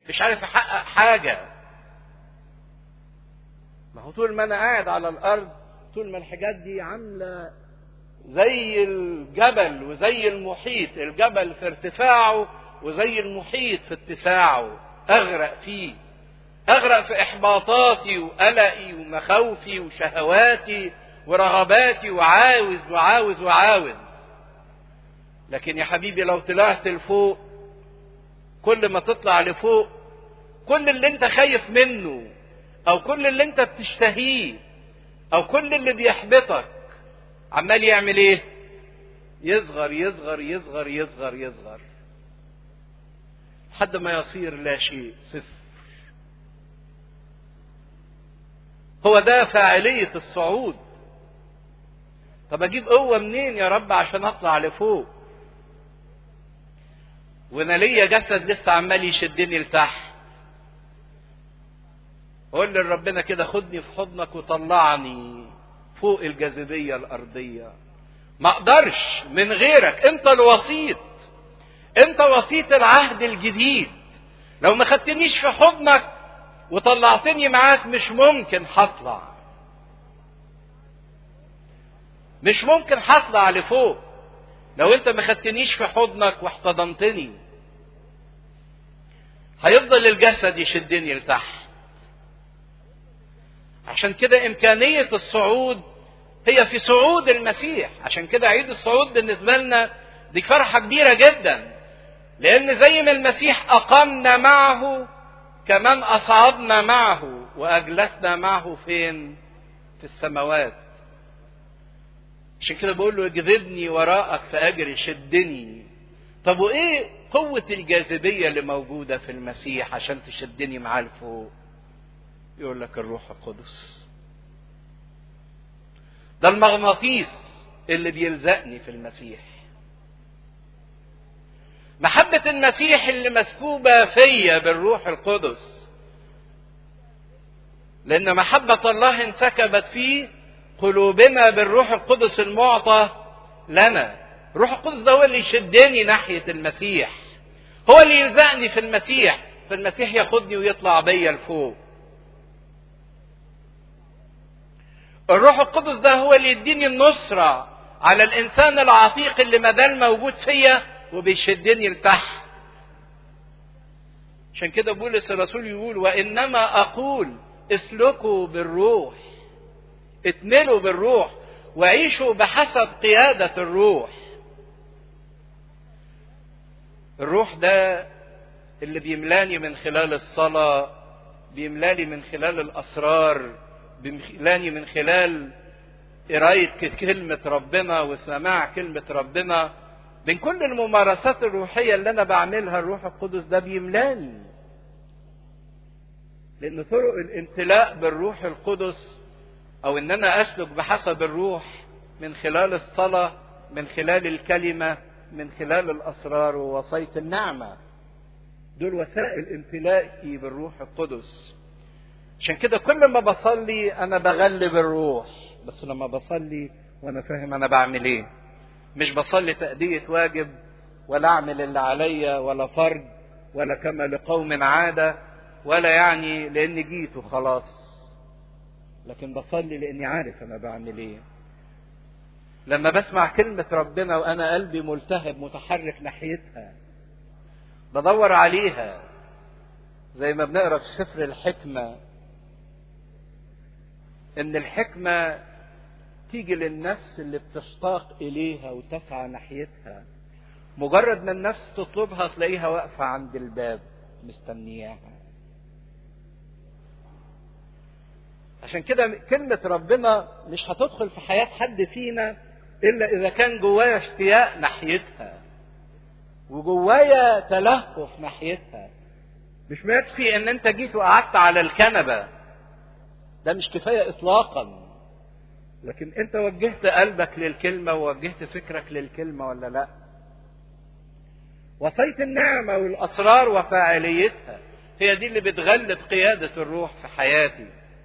مش عارف احقق حاجه ما هو طول ما انا قاعد على الارض طول ما الحاجات دي عامله زي الجبل وزي المحيط الجبل في ارتفاعه وزي المحيط في اتساعه اغرق فيه اغرق في احباطاتي وقلقي ومخاوفي وشهواتي ورغباتي وعاوز وعاوز وعاوز لكن يا حبيبي لو طلعت لفوق كل ما تطلع لفوق كل اللي انت خايف منه او كل اللي انت بتشتهيه او كل اللي بيحبطك عمال يعمل ايه يصغر يصغر يصغر يصغر يصغر لحد ما يصير لا شيء صفر هو ده فاعلية الصعود طب اجيب قوة منين يا رب عشان اطلع لفوق وانا ليا جسد لسه عمال يشدني لتحت قول لربنا كده خدني في حضنك وطلعني فوق الجاذبية الأرضية ما أقدرش من غيرك أنت الوسيط أنت وسيط العهد الجديد لو ما خدتنيش في حضنك وطلعتني معاك مش ممكن هطلع مش ممكن هطلع لفوق لو انت ما خدتنيش في حضنك واحتضنتني هيفضل الجسد يشدني لتحت عشان كده إمكانية الصعود هي في صعود المسيح عشان كده عيد الصعود بالنسبة لنا دي فرحة كبيرة جدا لأن زي ما المسيح أقمنا معه كمان أصعدنا معه وأجلسنا معه فين؟ في السماوات عشان كده بقول له اجذبني وراءك فأجري شدني طب وإيه قوة الجاذبية اللي موجودة في المسيح عشان تشدني معاه لفوق؟ يقول لك الروح القدس ده المغناطيس اللي بيلزقني في المسيح محبة المسيح اللي مسكوبة فيا بالروح القدس لأن محبة الله انسكبت في قلوبنا بالروح القدس المعطى لنا الروح القدس ده هو اللي يشدني ناحية المسيح هو اللي يلزقني في المسيح فالمسيح ياخدني ويطلع بيا لفوق الروح القدس ده هو اللي يديني النصرة على الإنسان العتيق اللي مازال موجود فيا وبيشدني لتحت. عشان كده بولس الرسول يقول وإنما أقول اسلكوا بالروح اتملوا بالروح وعيشوا بحسب قيادة الروح. الروح ده اللي بيملاني من خلال الصلاة بيملاني من خلال الأسرار بيملاني من خلال قراية كلمة ربنا وسماع كلمة ربنا من كل الممارسات الروحية اللي أنا بعملها الروح القدس ده بيملاني لأن طرق الامتلاء بالروح القدس أو إن أنا أسلك بحسب الروح من خلال الصلاة من خلال الكلمة من خلال الأسرار ووصية النعمة دول وسائل امتلائي بالروح القدس عشان كده كل ما بصلي انا بغلب الروح بس لما بصلي وانا فاهم انا بعمل ايه مش بصلي تأدية واجب ولا اعمل اللي عليا ولا فرض ولا كما لقوم عادة ولا يعني لاني جيت وخلاص لكن بصلي لاني عارف انا بعمل ايه لما بسمع كلمة ربنا وانا قلبي ملتهب متحرك ناحيتها بدور عليها زي ما بنقرا في سفر الحكمه ان الحكمة تيجي للنفس اللي بتشتاق اليها وتسعى ناحيتها مجرد ما النفس تطلبها تلاقيها واقفة عند الباب مستنياها عشان كده كلمة ربنا مش هتدخل في حياة حد فينا إلا إذا كان جوايا اشتياق ناحيتها وجوايا تلهف ناحيتها مش يكفي إن أنت جيت وقعدت على الكنبة ده مش كفاية إطلاقا لكن أنت وجهت قلبك للكلمة ووجهت فكرك للكلمة ولا لا وصية النعمة والأسرار وفاعليتها هي دي اللي بتغلب قيادة الروح في حياتي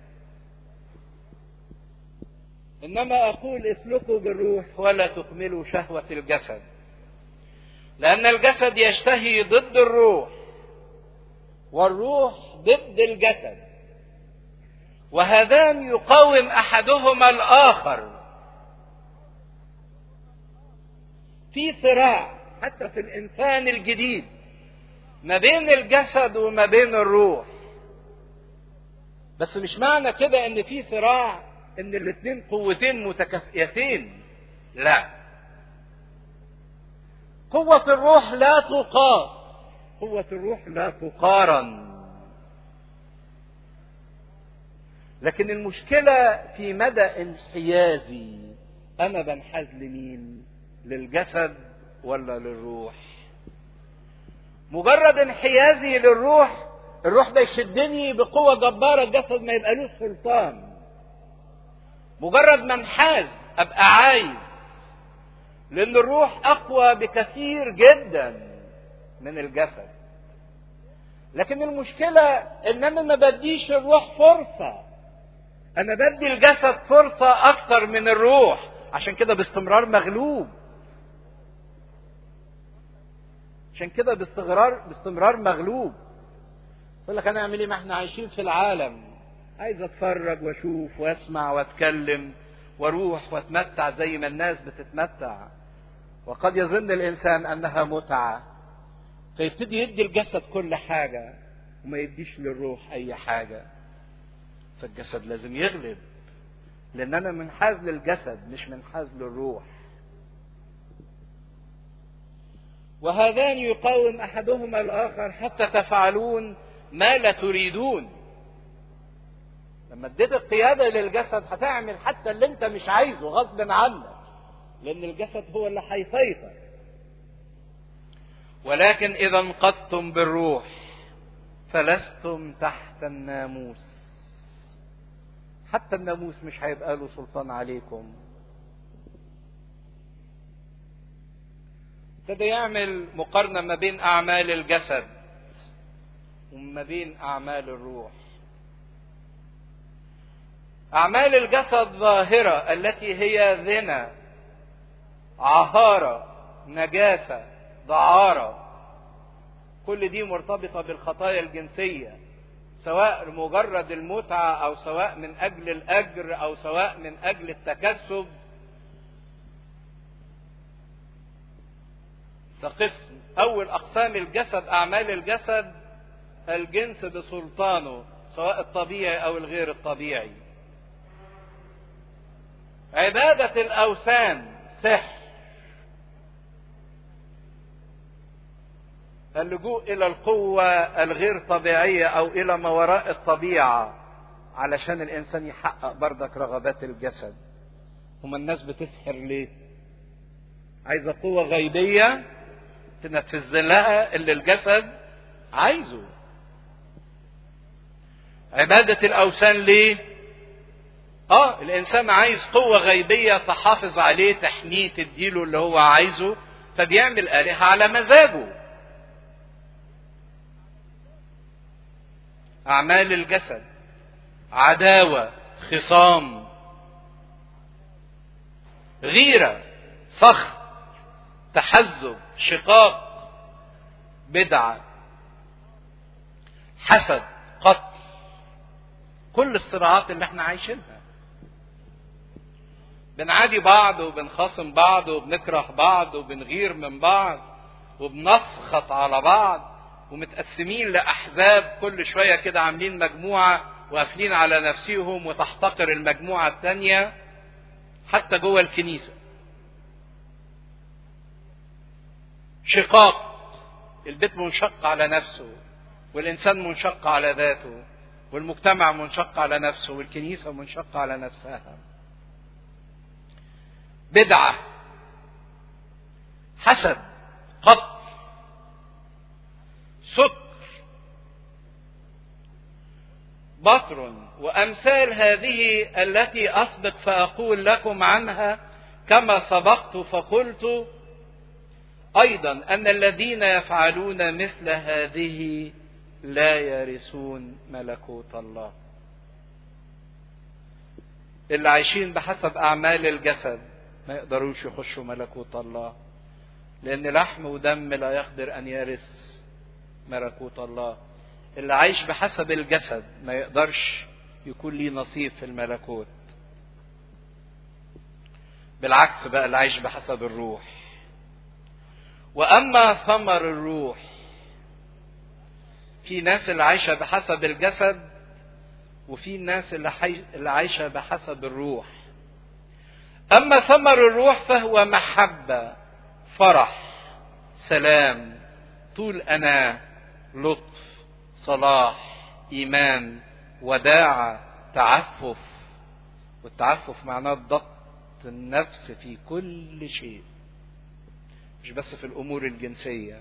إنما أقول اسلكوا بالروح ولا تكملوا شهوة الجسد لأن الجسد يشتهي ضد الروح والروح ضد الجسد وهذان يقاوم احدهما الاخر في صراع حتى في الانسان الجديد ما بين الجسد وما بين الروح بس مش معنى كده ان في صراع ان الاثنين قوتين متكافئتين لا قوة الروح لا تقاس قوة الروح لا تقارن لكن المشكلة في مدى انحيازي أنا بنحاز لمين؟ للجسد ولا للروح؟ مجرد انحيازي للروح الروح ده يشدني بقوة جبارة الجسد ما يبقالوش سلطان مجرد ما انحاز ابقى عايز لان الروح اقوى بكثير جدا من الجسد لكن المشكلة ان انا ما بديش الروح فرصة انا بدي الجسد فرصة اكتر من الروح عشان كده باستمرار مغلوب عشان كده باستمرار باستمرار مغلوب يقول لك انا اعمل ايه ما احنا عايشين في العالم عايز اتفرج واشوف واسمع واتكلم واروح واتمتع زي ما الناس بتتمتع وقد يظن الانسان انها متعه فيبتدي يدي الجسد كل حاجه وما يديش للروح اي حاجه فالجسد لازم يغلب لان انا منحاز للجسد مش منحاز للروح وهذان يقاوم احدهما الاخر حتى تفعلون ما لا تريدون لما اديت القيادة للجسد هتعمل حتى اللي انت مش عايزه غصب عنك لان الجسد هو اللي هيسيطر ولكن اذا انقضتم بالروح فلستم تحت الناموس حتى الناموس مش هيبقى له سلطان عليكم ابتدى يعمل مقارنة ما بين أعمال الجسد وما بين أعمال الروح أعمال الجسد ظاهرة التي هي زنا عهارة نجاسة دعارة كل دي مرتبطة بالخطايا الجنسية سواء مجرد المتعة أو سواء من أجل الأجر أو سواء من أجل التكسب ده قسم أول أقسام الجسد أعمال الجسد الجنس بسلطانه سواء الطبيعي أو الغير الطبيعي عبادة الأوثان سحر اللجوء إلى القوة الغير طبيعية أو إلى ما وراء الطبيعة علشان الإنسان يحقق بردك رغبات الجسد هما الناس بتسحر ليه؟ عايزة قوة غيبية تنفذ لها اللي الجسد عايزه عبادة الأوثان ليه؟ اه الانسان عايز قوة غيبية تحافظ عليه تحميه تديله اللي هو عايزه فبيعمل آلهة على مزاجه أعمال الجسد عداوة خصام غيرة سخط تحزب شقاق بدعة حسد قتل كل الصراعات اللي احنا عايشينها بنعادي بعض وبنخاصم بعض وبنكره بعض وبنغير من بعض وبنسخط على بعض ومتقسمين لأحزاب كل شوية كده عاملين مجموعة وقافلين على نفسهم وتحتقر المجموعة التانية حتى جوه الكنيسة شقاق البيت منشق على نفسه والإنسان منشق على ذاته والمجتمع منشق على نفسه والكنيسة منشقة على نفسها بدعة حسد قتل سكر بطر وأمثال هذه التي أسبق فأقول لكم عنها كما سبقت فقلت أيضا أن الذين يفعلون مثل هذه لا يرثون ملكوت الله اللي عايشين بحسب أعمال الجسد ما يقدروش يخشوا ملكوت الله لأن لحم ودم لا يقدر أن يرث ملكوت الله اللي عايش بحسب الجسد ما يقدرش يكون ليه نصيب في الملكوت بالعكس بقى اللي عايش بحسب الروح واما ثمر الروح في ناس اللي عايشه بحسب الجسد وفي الناس اللي, حي... اللي عايشه بحسب الروح اما ثمر الروح فهو محبه فرح سلام طول انا لطف صلاح ايمان وداعه تعفف والتعفف معناه ضبط النفس في كل شيء مش بس في الامور الجنسيه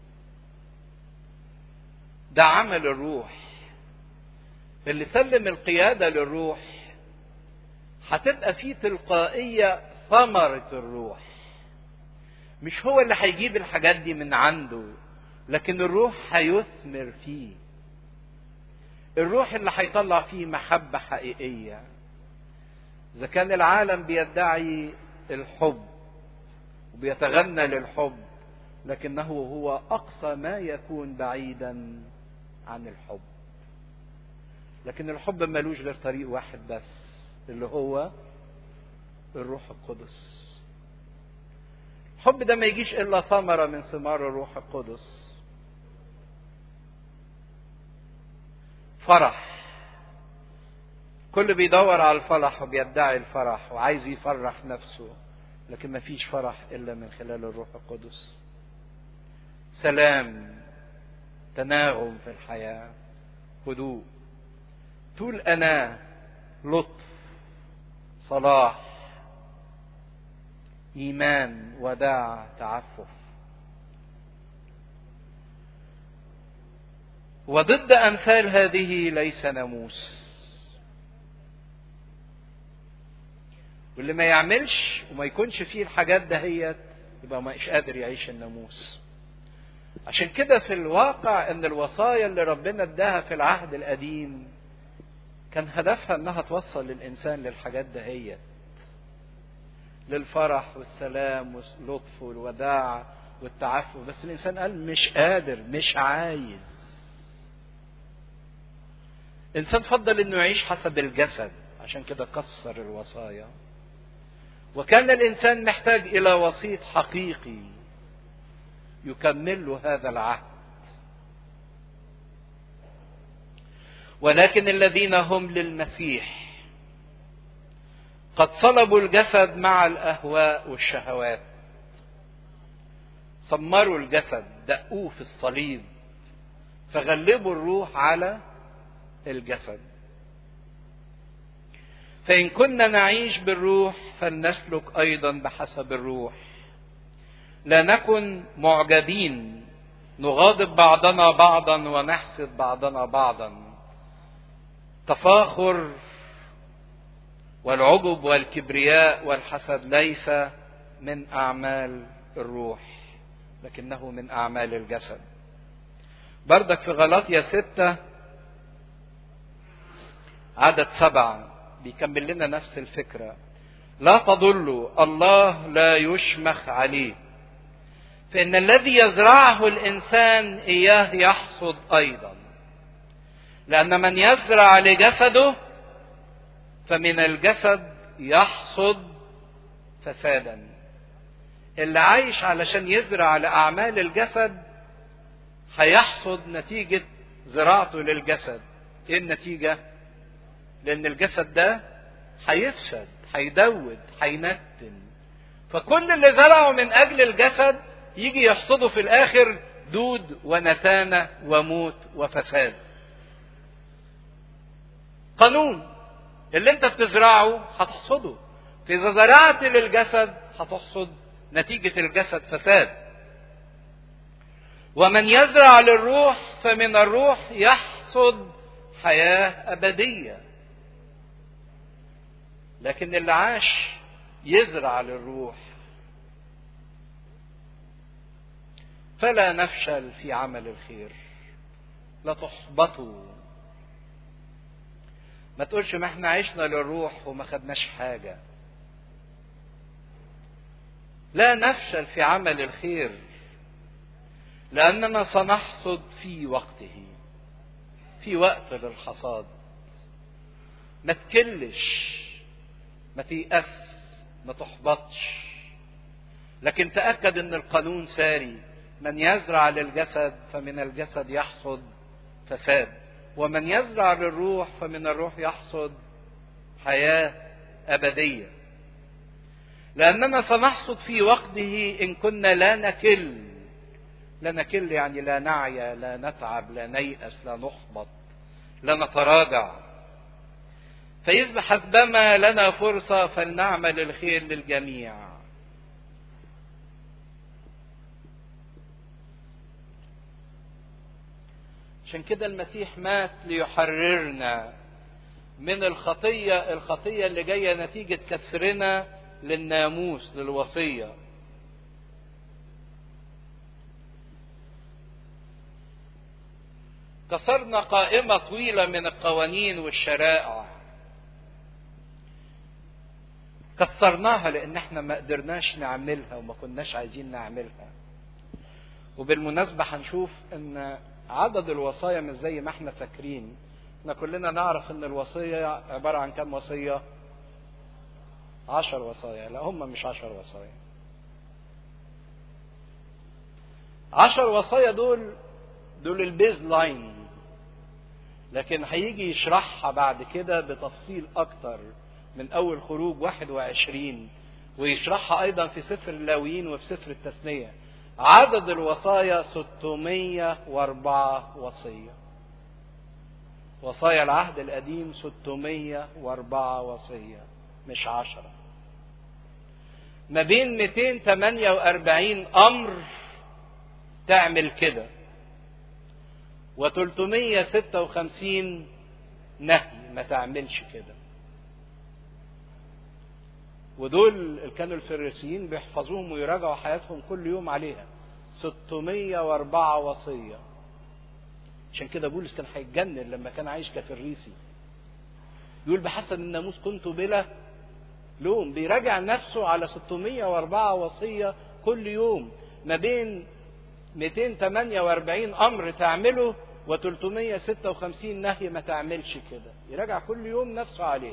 ده عمل الروح اللي سلم القياده للروح هتبقى فيه تلقائيه ثمره الروح مش هو اللي هيجيب الحاجات دي من عنده لكن الروح هيثمر فيه الروح اللي هيطلع فيه محبه حقيقيه اذا كان العالم بيدعي الحب وبيتغنى للحب لكنه هو اقصى ما يكون بعيدا عن الحب لكن الحب ملوش غير طريق واحد بس اللي هو الروح القدس الحب ده ما يجيش الا ثمره من ثمار الروح القدس فرح كل بيدور على الفرح وبيدعي الفرح وعايز يفرح نفسه لكن ما فيش فرح الا من خلال الروح القدس سلام تناغم في الحياه هدوء طول انا لطف صلاح ايمان وداع تعفف وضد امثال هذه ليس ناموس واللي ما يعملش وما يكونش فيه الحاجات دهيت يبقى مش قادر يعيش الناموس عشان كده في الواقع ان الوصايا اللي ربنا اداها في العهد القديم كان هدفها انها توصل للانسان للحاجات دهيت للفرح والسلام واللطف والوداع والتعفف بس الانسان قال مش قادر مش عايز الانسان فضل انه يعيش حسب الجسد عشان كده كسر الوصايا وكان الانسان محتاج الى وسيط حقيقي يكمل له هذا العهد ولكن الذين هم للمسيح قد صلبوا الجسد مع الاهواء والشهوات سمروا الجسد دقوه في الصليب فغلبوا الروح على الجسد فان كنا نعيش بالروح فلنسلك ايضا بحسب الروح لا نكن معجبين نغاضب بعضنا بعضا ونحسد بعضنا بعضا تفاخر والعجب والكبرياء والحسد ليس من اعمال الروح لكنه من اعمال الجسد بردك في غلاطيا ستة عدد سبعة بيكمل لنا نفس الفكرة لا تضلوا الله لا يشمخ عليه فإن الذي يزرعه الإنسان إياه يحصد أيضا لأن من يزرع لجسده فمن الجسد يحصد فسادا اللي عايش علشان يزرع لأعمال الجسد هيحصد نتيجة زراعته للجسد ايه النتيجة لان الجسد ده هيفسد هيدود هينتن فكل اللي زرعه من اجل الجسد يجي يحصده في الاخر دود ونتانة وموت وفساد قانون اللي انت بتزرعه هتحصده فاذا زرعت للجسد هتحصد نتيجة الجسد فساد ومن يزرع للروح فمن الروح يحصد حياة أبدية لكن اللي عاش يزرع للروح فلا نفشل في عمل الخير لا تحبطوا ما تقولش ما احنا عشنا للروح وما خدناش حاجة لا نفشل في عمل الخير لأننا سنحصد في وقته في وقت للحصاد ما تكلش ما تيأس ما تحبطش لكن تأكد ان القانون ساري من يزرع للجسد فمن الجسد يحصد فساد ومن يزرع للروح فمن الروح يحصد حياة أبدية لأننا سنحصد في وقته إن كنا لا نكل لا نكل يعني لا نعيا لا نتعب لا نيأس لا نحبط لا نتراجع فيصبح حسبما لنا فرصة فلنعمل الخير للجميع عشان كده المسيح مات ليحررنا من الخطية الخطية اللي جاية نتيجة كسرنا للناموس للوصية كسرنا قائمة طويلة من القوانين والشرائع كسرناها لان احنا ما قدرناش نعملها وما كناش عايزين نعملها وبالمناسبة هنشوف ان عدد الوصايا مش زي ما احنا فاكرين احنا كلنا نعرف ان الوصية عبارة عن كم وصية عشر وصايا لا هم مش عشر وصايا عشر وصايا دول دول البيز لاين لكن هيجي يشرحها بعد كده بتفصيل اكتر من اول خروج 21 ويشرحها ايضا في سفر اللاويين وفي سفر التثنيه عدد الوصايا 604 وصيه وصايا العهد القديم 604 وصيه مش عشرة ما بين 248 امر تعمل كده و356 نهي ما تعملش كده ودول اللي كانوا الفريسيين بيحفظوهم ويراجعوا حياتهم كل يوم عليها 604 وصية عشان كده بولس كان هيتجنن لما كان عايش كفريسي يقول بحسب الناموس كنت بلا لوم بيراجع نفسه على 604 وصية كل يوم ما بين 248 امر تعمله و356 نهي ما تعملش كده يراجع كل يوم نفسه عليه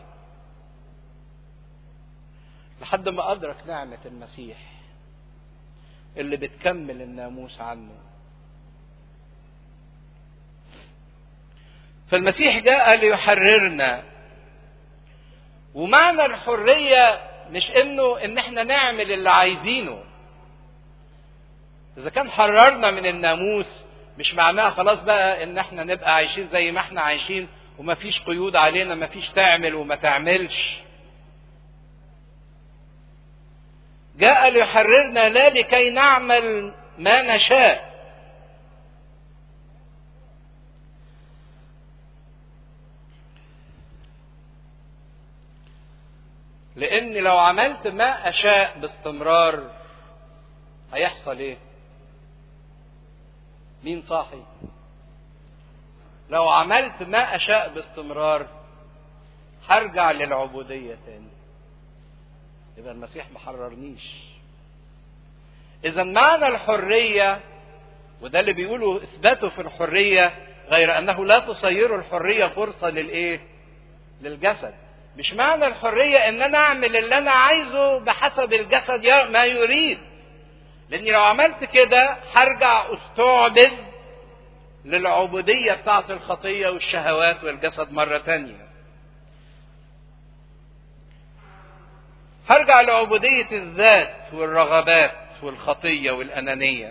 لحد ما أدرك نعمة المسيح اللي بتكمل الناموس عنه فالمسيح جاء ليحررنا ومعنى الحرية مش انه ان احنا نعمل اللي عايزينه اذا كان حررنا من الناموس مش معناها خلاص بقى ان احنا نبقى عايشين زي ما احنا عايشين ومفيش قيود علينا مفيش تعمل وما تعملش جاء ليحررنا لا لكي نعمل ما نشاء لان لو عملت ما اشاء باستمرار هيحصل ايه مين صاحي لو عملت ما اشاء باستمرار هرجع للعبوديه تاني يبقى المسيح ما حررنيش اذا معنى الحريه وده اللي بيقولوا اثباته في الحريه غير انه لا تصير الحريه فرصه للايه للجسد مش معنى الحريه ان انا اعمل اللي انا عايزه بحسب الجسد ما يريد لاني لو عملت كده هرجع استعبد للعبوديه بتاعه الخطيه والشهوات والجسد مره تانيه هرجع لعبودية الذات والرغبات والخطية والأنانية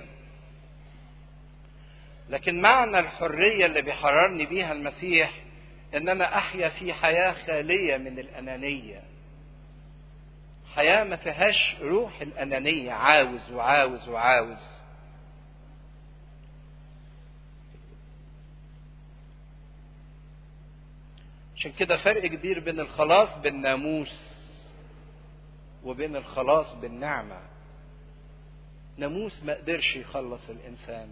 لكن معنى الحرية اللي بيحررني بيها المسيح ان انا احيا في حياة خالية من الانانية حياة ما فيهاش روح الانانية عاوز وعاوز وعاوز عشان كده فرق كبير بين الخلاص بالناموس وبين الخلاص بالنعمة ناموس ما قدرش يخلص الإنسان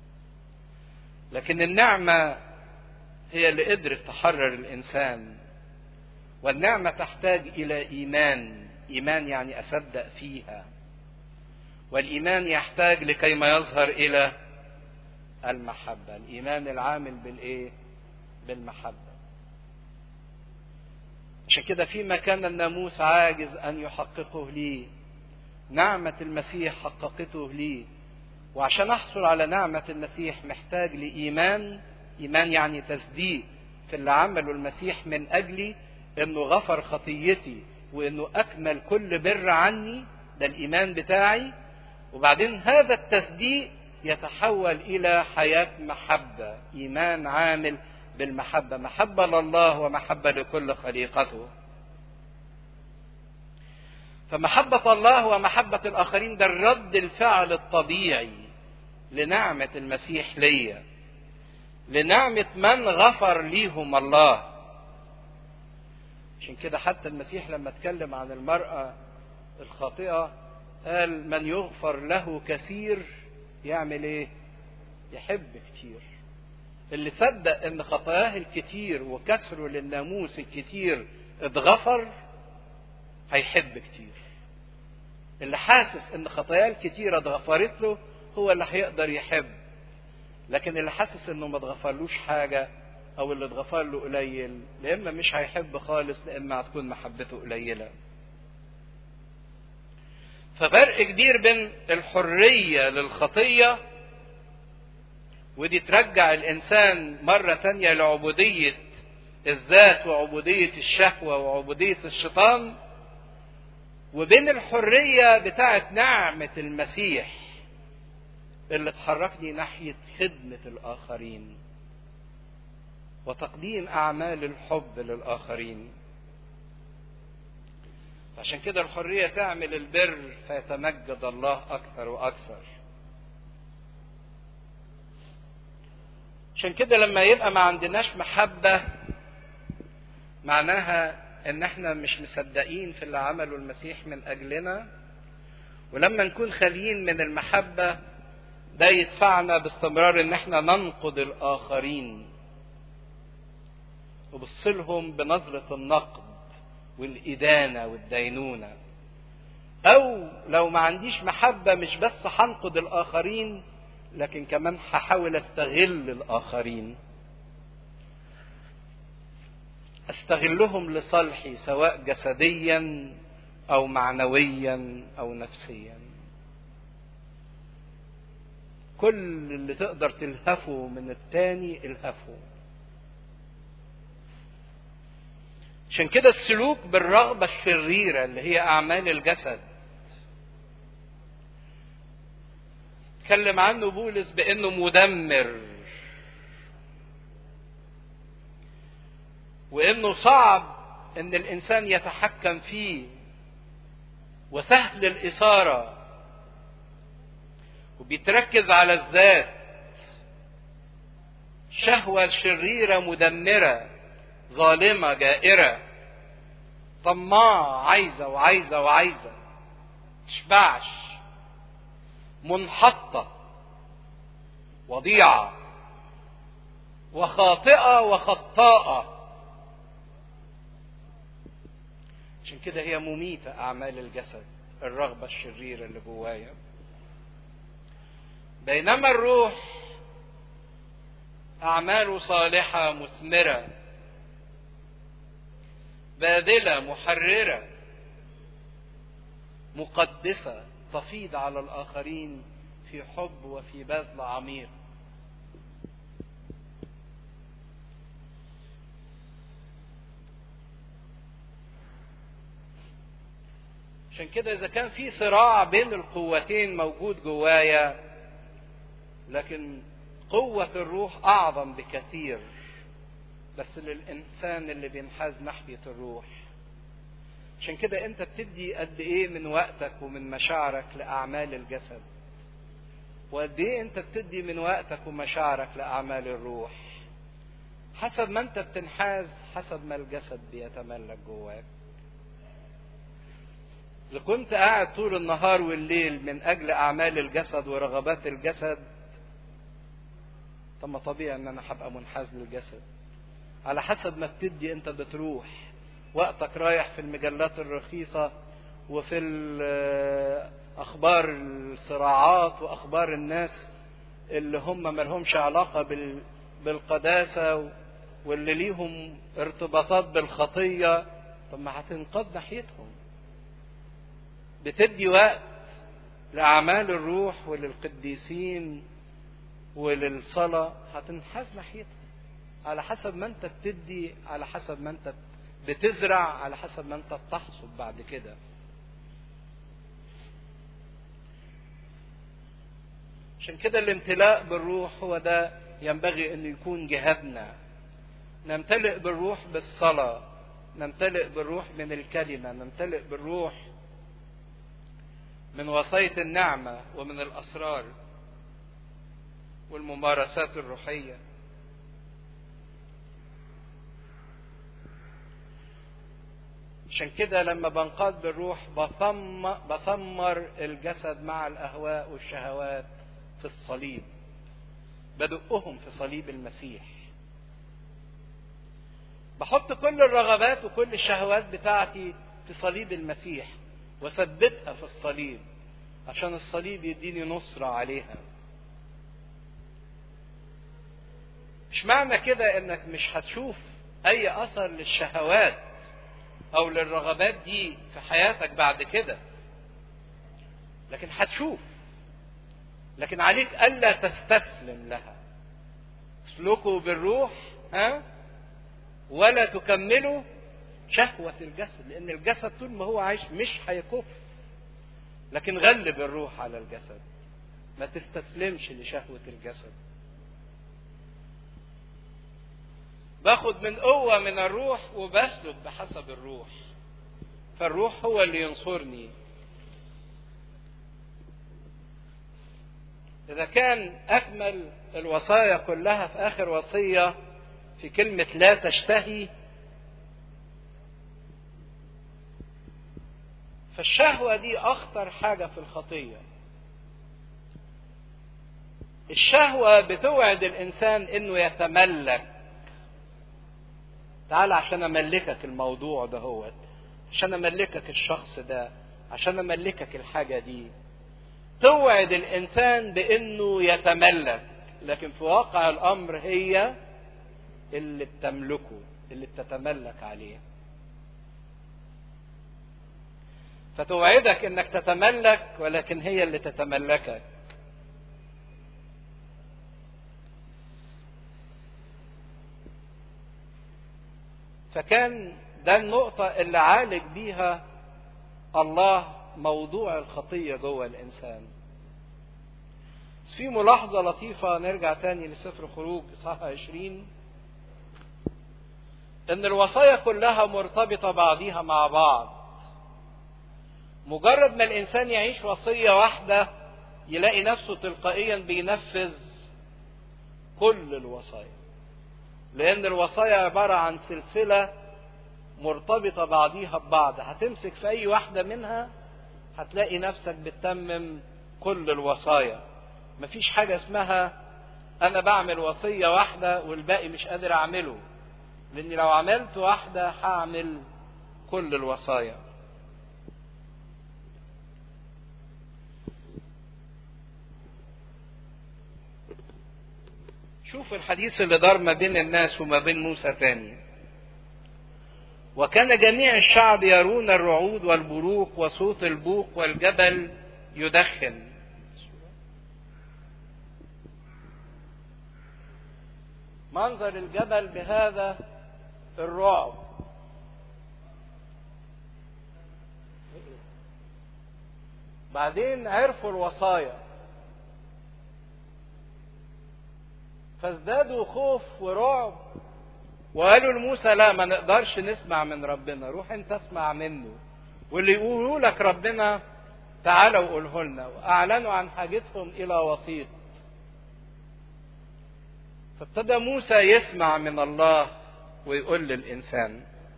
لكن النعمة هي اللي قدرت تحرر الإنسان والنعمة تحتاج إلى إيمان إيمان يعني أصدق فيها والإيمان يحتاج لكي ما يظهر إلى المحبة الإيمان العامل بالإيه بالمحبة عشان كده فيما كان الناموس عاجز أن يحققه لي نعمة المسيح حققته لي وعشان أحصل على نعمة المسيح محتاج لإيمان إيمان يعني تصديق في اللي عمله المسيح من أجلي إنه غفر خطيتي وإنه أكمل كل بر عني ده الإيمان بتاعي وبعدين هذا التصديق يتحول إلى حياة محبة إيمان عامل بالمحبة محبة لله ومحبة لكل خليقته فمحبة الله ومحبة الآخرين ده الرد الفعل الطبيعي لنعمة المسيح ليا لنعمة من غفر ليهم الله عشان كده حتى المسيح لما اتكلم عن المرأة الخاطئة قال من يغفر له كثير يعمل ايه يحب كتير اللي صدق ان خطاياه الكتير وكسره للناموس الكتير اتغفر هيحب كتير اللي حاسس ان خطاياه الكتيرة اتغفرت له هو اللي هيقدر يحب لكن اللي حاسس انه ما اتغفرلوش حاجة او اللي اتغفر له قليل لا اما مش هيحب خالص لا اما هتكون محبته قليلة ففرق كبير بين الحرية للخطية ودي ترجع الإنسان مرة تانية لعبودية الذات وعبودية الشهوة وعبودية الشيطان وبين الحرية بتاعت نعمة المسيح اللي تحركني ناحية خدمة الآخرين وتقديم أعمال الحب للآخرين عشان كده الحرية تعمل البر فيتمجد الله أكثر وأكثر عشان كده لما يبقى ما عندناش محبة معناها ان احنا مش مصدقين في اللي عمله المسيح من اجلنا ولما نكون خاليين من المحبة ده يدفعنا باستمرار ان احنا ننقد الاخرين وبصلهم بنظرة النقد والإدانة والدينونة أو لو ما عنديش محبة مش بس هنقد الآخرين لكن كمان هحاول أستغل الآخرين أستغلهم لصالحي سواء جسديا أو معنويا أو نفسيا كل اللي تقدر تلهفه من التاني الهفه عشان كده السلوك بالرغبة الشريرة اللي هي أعمال الجسد اتكلم عنه بولس بأنه مدمر وأنه صعب أن الإنسان يتحكم فيه وسهل الإثارة وبيتركز على الذات شهوة شريرة مدمرة ظالمة جائرة طماع عايزة وعايزة وعايزة تشبعش منحطة وضيعة وخاطئة وخطاءة عشان كده هي مميتة أعمال الجسد الرغبة الشريرة اللي جوايا بينما الروح أعماله صالحة مثمرة باذلة محررة مقدسة تفيض على الآخرين في حب وفي بذل عميق عشان كده إذا كان في صراع بين القوتين موجود جوايا لكن قوة الروح أعظم بكثير بس للإنسان اللي بينحاز ناحية الروح عشان كده أنت بتدي قد إيه من وقتك ومن مشاعرك لأعمال الجسد وقد إيه أنت بتدي من وقتك ومشاعرك لأعمال الروح حسب ما أنت بتنحاز حسب ما الجسد بيتملك جواك إذا كنت قاعد طول النهار والليل من أجل أعمال الجسد ورغبات الجسد طب ما طبيعي إن أنا هبقى منحاز للجسد على حسب ما بتدي أنت بتروح وقتك رايح في المجلات الرخيصة وفي أخبار الصراعات وأخبار الناس اللي هم ملهمش علاقة بالقداسة واللي ليهم ارتباطات بالخطية طب ما هتنقض ناحيتهم بتدي وقت لأعمال الروح وللقديسين وللصلاة هتنحاز ناحيتها على حسب ما انت بتدي على حسب ما انت بتزرع على حسب ما انت بتحصد بعد كده عشان كده الامتلاء بالروح هو ده ينبغي انه يكون جهادنا نمتلئ بالروح بالصلاة نمتلئ بالروح من الكلمة نمتلئ بالروح من وصية النعمة ومن الأسرار والممارسات الروحية عشان كده لما بنقاد بالروح بثم بثمر الجسد مع الأهواء والشهوات في الصليب بدقهم في صليب المسيح بحط كل الرغبات وكل الشهوات بتاعتي في صليب المسيح وثبتها في الصليب عشان الصليب يديني نصرة عليها مش معنى كده انك مش هتشوف اي اثر للشهوات او للرغبات دي في حياتك بعد كده لكن هتشوف لكن عليك الا تستسلم لها اسلكوا بالروح ها ولا تكملوا شهوة الجسد لأن الجسد طول ما هو عايش مش هيكف لكن غلب الروح على الجسد ما تستسلمش لشهوة الجسد باخد من قوة من الروح وبسلك بحسب الروح فالروح هو اللي ينصرني إذا كان أكمل الوصايا كلها في آخر وصية في كلمة لا تشتهي فالشهوة دي أخطر حاجة في الخطية الشهوة بتوعد الإنسان إنه يتملك تعال عشان أملكك الموضوع ده هو عشان أملكك الشخص ده عشان أملكك الحاجة دي توعد الإنسان بإنه يتملك لكن في واقع الأمر هي اللي بتملكه اللي بتتملك عليه فتوعدك انك تتملك ولكن هي اللي تتملكك فكان ده النقطة اللي عالج بيها الله موضوع الخطية جوه الإنسان في ملاحظة لطيفة نرجع تاني لسفر خروج صفحة 20 ان الوصايا كلها مرتبطه بعضيها مع بعض مجرد ما الانسان يعيش وصيه واحده يلاقي نفسه تلقائيا بينفذ كل الوصايا لان الوصايا عباره عن سلسله مرتبطه بعضيها ببعض هتمسك في اي واحده منها هتلاقي نفسك بتتمم كل الوصايا مفيش حاجه اسمها انا بعمل وصيه واحده والباقي مش قادر اعمله لاني لو عملت واحده هعمل كل الوصايا شوف الحديث اللي دار ما بين الناس وما بين موسى تاني وكان جميع الشعب يرون الرعود والبروق وصوت البوق والجبل يدخن منظر الجبل بهذا الرعب بعدين عرفوا الوصايا فازدادوا خوف ورعب وقالوا لموسى لا ما نقدرش نسمع من ربنا روح انت اسمع منه واللي يقولوا لك ربنا تعالى وقوله لنا واعلنوا عن حاجتهم الى وسيط فابتدى موسى يسمع من الله ويقول للإنسان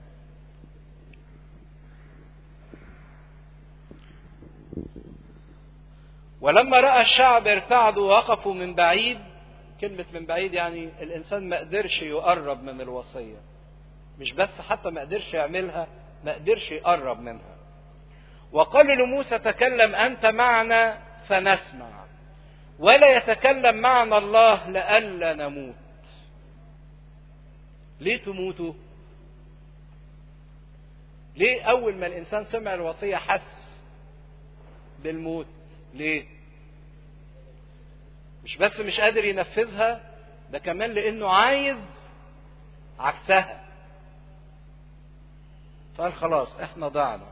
ولما رأى الشعب ارتعدوا وقفوا من بعيد كلمة من بعيد يعني الإنسان ما قدرش يقرب من الوصية مش بس حتى ما قدرش يعملها ما قدرش يقرب منها وقال لموسى تكلم أنت معنا فنسمع ولا يتكلم معنا الله لئلا نموت ليه تموتوا ليه اول ما الانسان سمع الوصيه حس بالموت ليه مش بس مش قادر ينفذها ده كمان لانه عايز عكسها فقال خلاص احنا ضعنا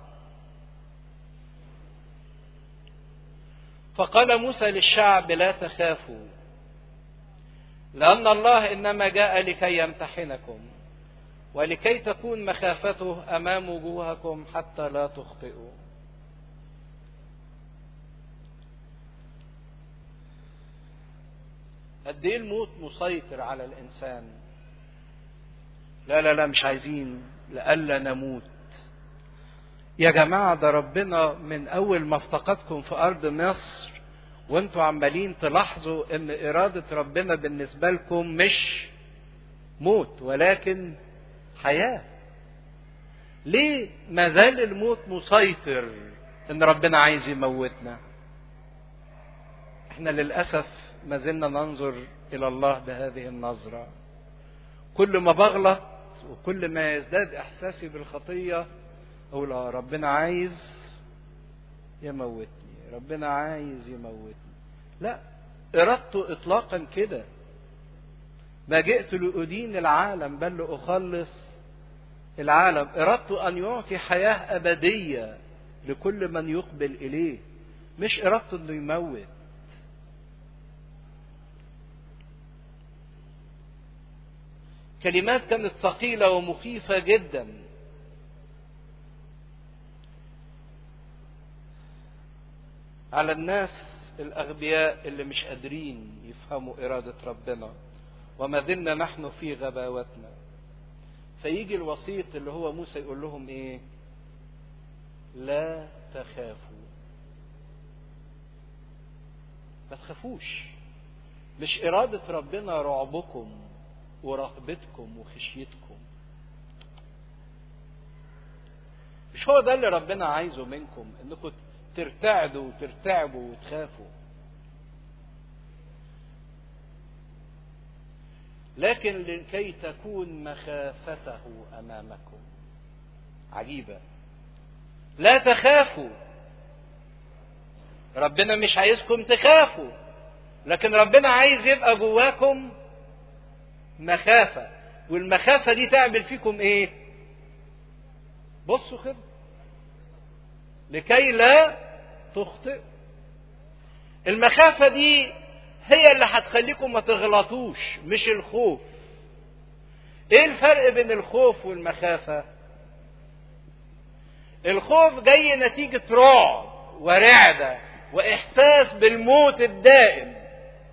فقال موسى للشعب لا تخافوا لأن الله إنما جاء لكي يمتحنكم ولكي تكون مخافته أمام وجوهكم حتى لا تخطئوا قد ايه الموت مسيطر على الانسان لا لا لا مش عايزين لئلا نموت يا جماعة ده ربنا من أول ما افتقدكم في أرض مصر وانتوا عمالين تلاحظوا ان إرادة ربنا بالنسبة لكم مش موت ولكن حياة ليه ما زال الموت مسيطر ان ربنا عايز يموتنا احنا للأسف ما زلنا ننظر إلى الله بهذه النظرة كل ما بغلط وكل ما يزداد إحساسي بالخطية أقول آه ربنا عايز يموتني ربنا عايز يموتني لا إرادته إطلاقا كده ما جئت لأدين العالم بل لأخلص العالم إرادته أن يعطي حياة أبدية لكل من يقبل إليه مش إرادته أنه يموت كلمات كانت ثقيلة ومخيفة جدا على الناس الأغبياء اللي مش قادرين يفهموا إرادة ربنا وما زلنا نحن في غباوتنا فيجي الوسيط اللي هو موسى يقول لهم إيه لا تخافوا ما تخافوش مش إرادة ربنا رعبكم ورهبتكم وخشيتكم مش هو ده اللي ربنا عايزه منكم انكم ترتعدوا وترتعبوا وتخافوا لكن لكي تكون مخافته امامكم عجيبه لا تخافوا ربنا مش عايزكم تخافوا لكن ربنا عايز يبقى جواكم مخافة والمخافة دي تعمل فيكم ايه بصوا كده لكي لا تخطئ المخافة دي هي اللي هتخليكم ما تغلطوش مش الخوف ايه الفرق بين الخوف والمخافة الخوف جاي نتيجة رعب ورعدة واحساس بالموت الدائم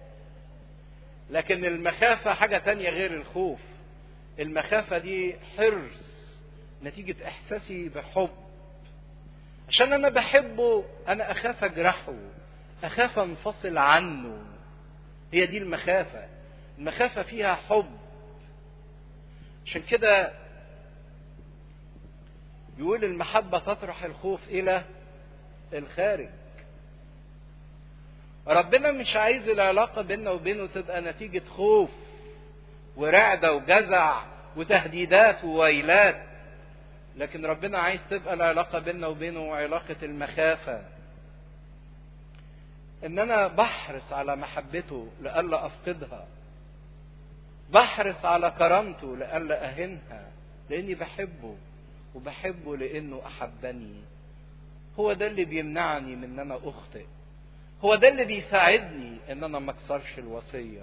لكن المخافة حاجة تانية غير الخوف المخافة دي حرص نتيجة إحساسي بحب عشان أنا بحبه أنا أخاف أجرحه أخاف أنفصل عنه هي دي المخافة المخافة فيها حب عشان كده يقول المحبة تطرح الخوف إلى الخارج ربنا مش عايز العلاقة بيننا وبينه تبقى نتيجة خوف ورعدة وجزع وتهديدات وويلات لكن ربنا عايز تبقى العلاقة بيننا وبينه علاقة المخافة ان انا بحرص على محبته لئلا افقدها بحرص على كرامته لئلا اهنها لاني بحبه وبحبه لانه احبني هو ده اللي بيمنعني من ان انا اخطئ هو ده اللي بيساعدني ان انا ما اكسرش الوصيه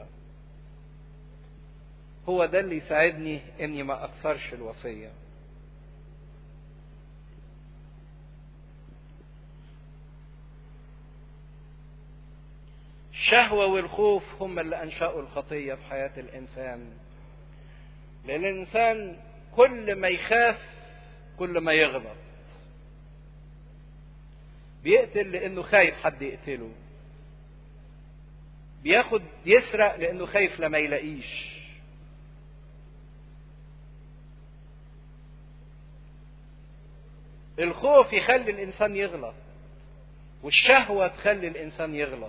هو ده اللي يساعدني اني ما اكسرش الوصيه الشهوة والخوف هم اللي أنشأوا الخطية في حياة الإنسان لأن الإنسان كل ما يخاف كل ما يغلط بيقتل لأنه خايف حد يقتله بياخد يسرق لأنه خايف لما يلاقيش الخوف يخلي الإنسان يغلط والشهوة تخلي الإنسان يغلط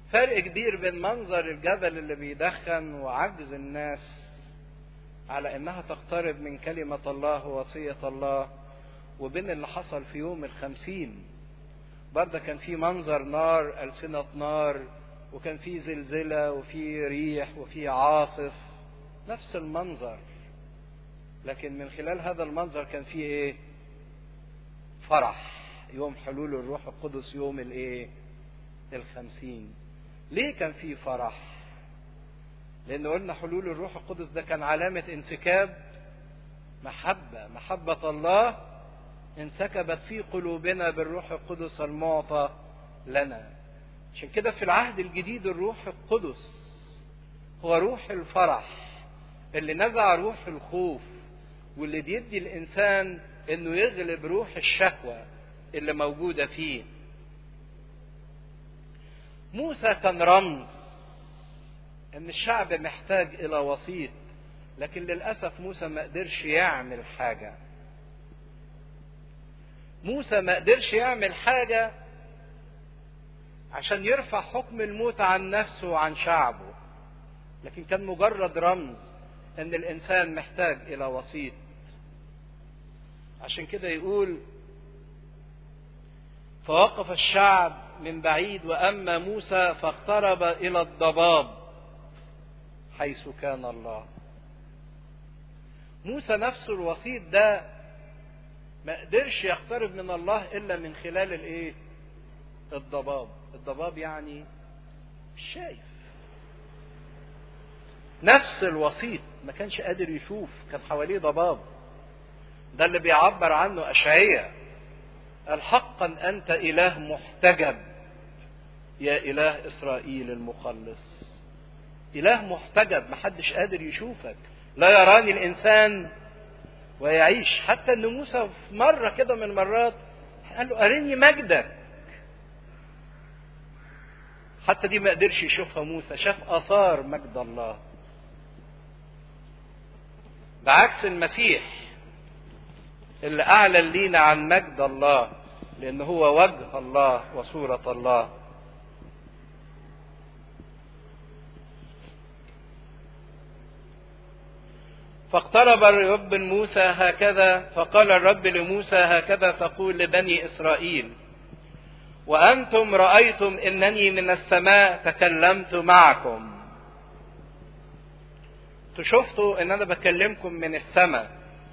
فرق كبير بين منظر الجبل اللي بيدخن وعجز الناس على انها تقترب من كلمة الله ووصية الله وبين اللي حصل في يوم الخمسين برضه كان في منظر نار ألسنة نار وكان في زلزلة وفي ريح وفي عاصف نفس المنظر لكن من خلال هذا المنظر كان في ايه فرح يوم حلول الروح القدس يوم الايه الخمسين ليه كان في فرح لان قلنا حلول الروح القدس ده كان علامة انسكاب محبة محبة الله انسكبت في قلوبنا بالروح القدس المعطى لنا عشان كده في العهد الجديد الروح القدس هو روح الفرح اللي نزع روح الخوف واللي بيدي الانسان انه يغلب روح الشهوه اللي موجوده فيه موسى كان رمز ان الشعب محتاج الى وسيط لكن للاسف موسى ما قدرش يعمل حاجه موسى ما قدرش يعمل حاجه عشان يرفع حكم الموت عن نفسه وعن شعبه لكن كان مجرد رمز ان الانسان محتاج الى وسيط عشان كده يقول فوقف الشعب من بعيد واما موسى فاقترب الى الضباب حيث كان الله موسى نفسه الوسيط ده ما قدرش يقترب من الله الا من خلال الايه الضباب الضباب يعني مش شايف نفس الوسيط ما كانش قادر يشوف كان حواليه ضباب ده اللي بيعبر عنه أشعية قال حقا أنت إله محتجب يا إله إسرائيل المخلص إله محتجب محدش قادر يشوفك لا يراني الإنسان ويعيش حتى أن موسى في مرة كده من المرات قال له أرني مجدك حتى دي ما قدرش يشوفها موسى شاف آثار مجد الله بعكس المسيح اللي أعلن لينا عن مجد الله لأن هو وجه الله وصورة الله فاقترب الرب موسى هكذا فقال الرب لموسى هكذا تقول لبني إسرائيل وأنتم رأيتم أنني من السماء تكلمت معكم شفتوا ان انا بكلمكم من السماء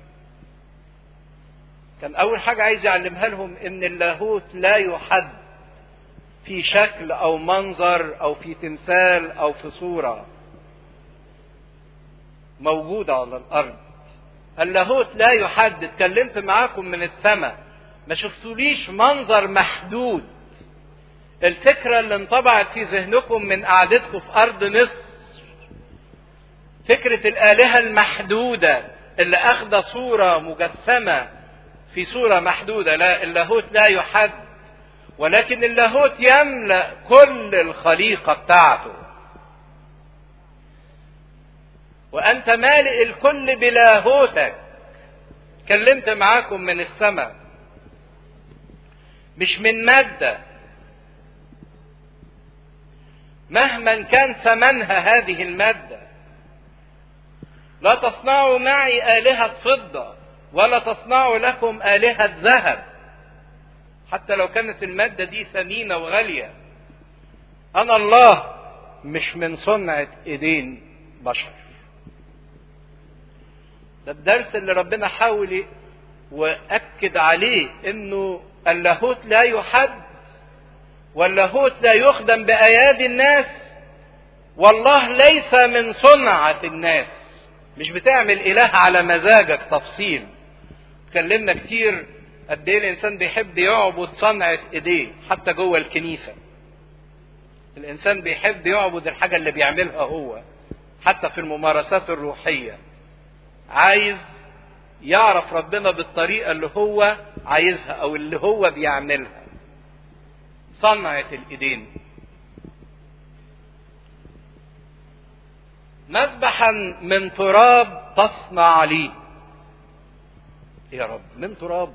كان اول حاجة عايز يعلمها لهم ان اللاهوت لا يحد في شكل او منظر او في تمثال او في صورة موجودة على الارض اللاهوت لا يحد اتكلمت معاكم من السماء ما شفتوليش منظر محدود الفكرة اللي انطبعت في ذهنكم من قعدتكم في ارض مصر فكرة الآلهة المحدودة اللي أخذ صورة مجسمة في صورة محدودة لا اللاهوت لا يحد ولكن اللاهوت يملأ كل الخليقة بتاعته وأنت مالئ الكل بلاهوتك كلمت معاكم من السماء مش من مادة مهما كان ثمنها هذه الماده لا تصنعوا معي آلهة فضة ولا تصنعوا لكم آلهة ذهب حتى لو كانت المادة دي ثمينة وغالية أنا الله مش من صنعة إيدين بشر ده الدرس اللي ربنا حاول وأكد عليه إنه اللاهوت لا يحد واللاهوت لا يخدم بأيادي الناس والله ليس من صنعة الناس مش بتعمل اله على مزاجك تفصيل اتكلمنا كتير قد ايه الانسان بيحب يعبد صنعة ايديه حتى جوه الكنيسة الانسان بيحب يعبد الحاجة اللي بيعملها هو حتى في الممارسات الروحية عايز يعرف ربنا بالطريقة اللي هو عايزها او اللي هو بيعملها صنعة الايدين مذبحا من تراب تصنع لي يا رب من تراب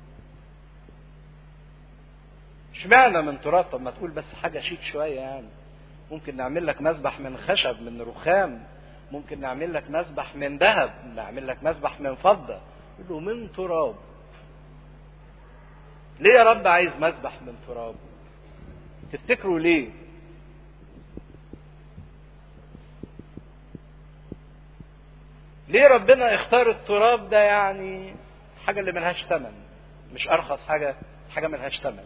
اشمعنى من تراب طب ما تقول بس حاجه شيك شويه يعني ممكن نعمل لك مسبح من خشب من رخام ممكن نعمل لك مسبح من ذهب نعمل لك مسبح من فضة يقول له من تراب ليه يا رب عايز مسبح من تراب تفتكروا ليه ليه ربنا اختار التراب ده يعني حاجة اللي ملهاش ثمن مش أرخص حاجة حاجة ملهاش ثمن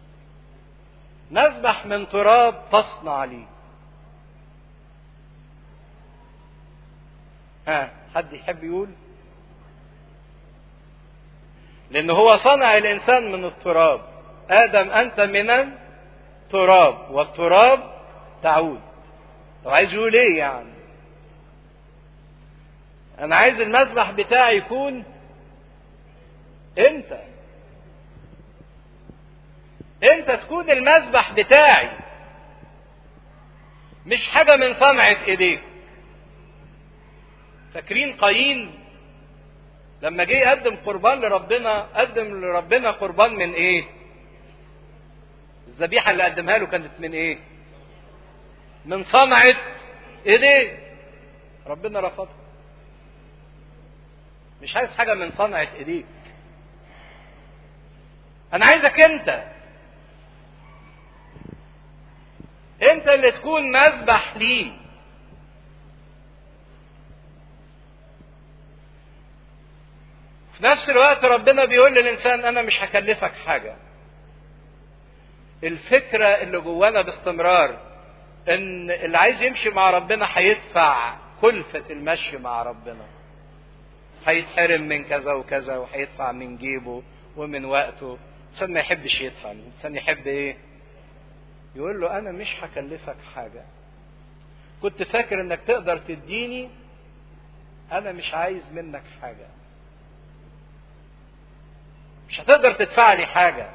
نذبح من تراب تصنع لي ها حد يحب يقول لأن هو صنع الإنسان من التراب آدم أنت من التراب والتراب تعود طب عايز يقول إيه يعني أنا عايز المذبح بتاعي يكون أنت أنت تكون المذبح بتاعي مش حاجة من صنعة إيديك فاكرين قايين لما جه يقدم قربان لربنا قدم لربنا قربان من ايه الذبيحه اللي قدمها له كانت من ايه من صنعه ايديه ربنا رفضها مش عايز حاجه من صنعه ايديك انا عايزك انت انت اللي تكون مذبح ليه في نفس الوقت ربنا بيقول للإنسان أنا مش هكلفك حاجة الفكرة اللي جوانا باستمرار إن اللي عايز يمشي مع ربنا هيدفع كلفة المشي مع ربنا هيتحرم من كذا وكذا وهيدفع من جيبه ومن وقته الإنسان ما يحبش يدفع الإنسان يحب إيه يقول له أنا مش هكلفك حاجة كنت فاكر إنك تقدر تديني أنا مش عايز منك حاجة مش هتقدر تدفع لي حاجة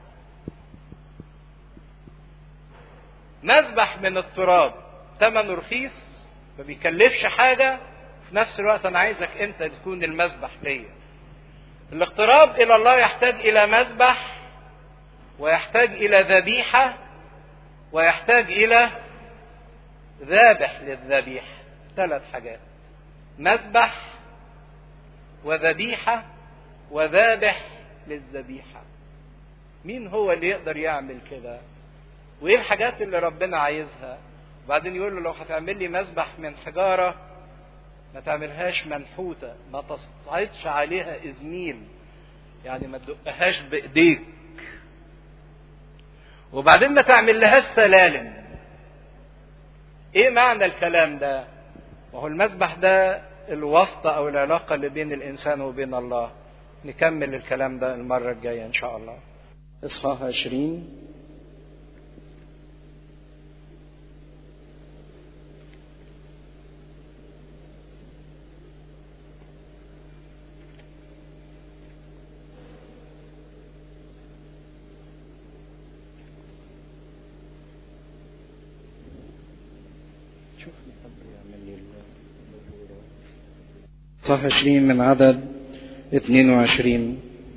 مذبح من التراب ثمنه رخيص ما بيكلفش حاجة في نفس الوقت أنا عايزك أنت تكون المذبح ليا الاقتراب إلى الله يحتاج إلى مذبح ويحتاج إلى ذبيحة ويحتاج إلى ذابح للذبيحة ثلاث حاجات مذبح وذبيحة وذابح للذبيحة مين هو اللي يقدر يعمل كده وايه الحاجات اللي ربنا عايزها وبعدين يقول له لو هتعمل لي مذبح من حجارة ما تعملهاش منحوتة ما تصعدش عليها إزميل يعني ما تدقهاش بإيديك وبعدين ما تعمل لهاش سلالم ايه معنى الكلام ده ما هو المذبح ده الواسطة او العلاقة اللي بين الانسان وبين الله نكمل الكلام ده المرة الجاية ان شاء الله اصحاح عشرين صح عشرين من عدد اثنين وعشرين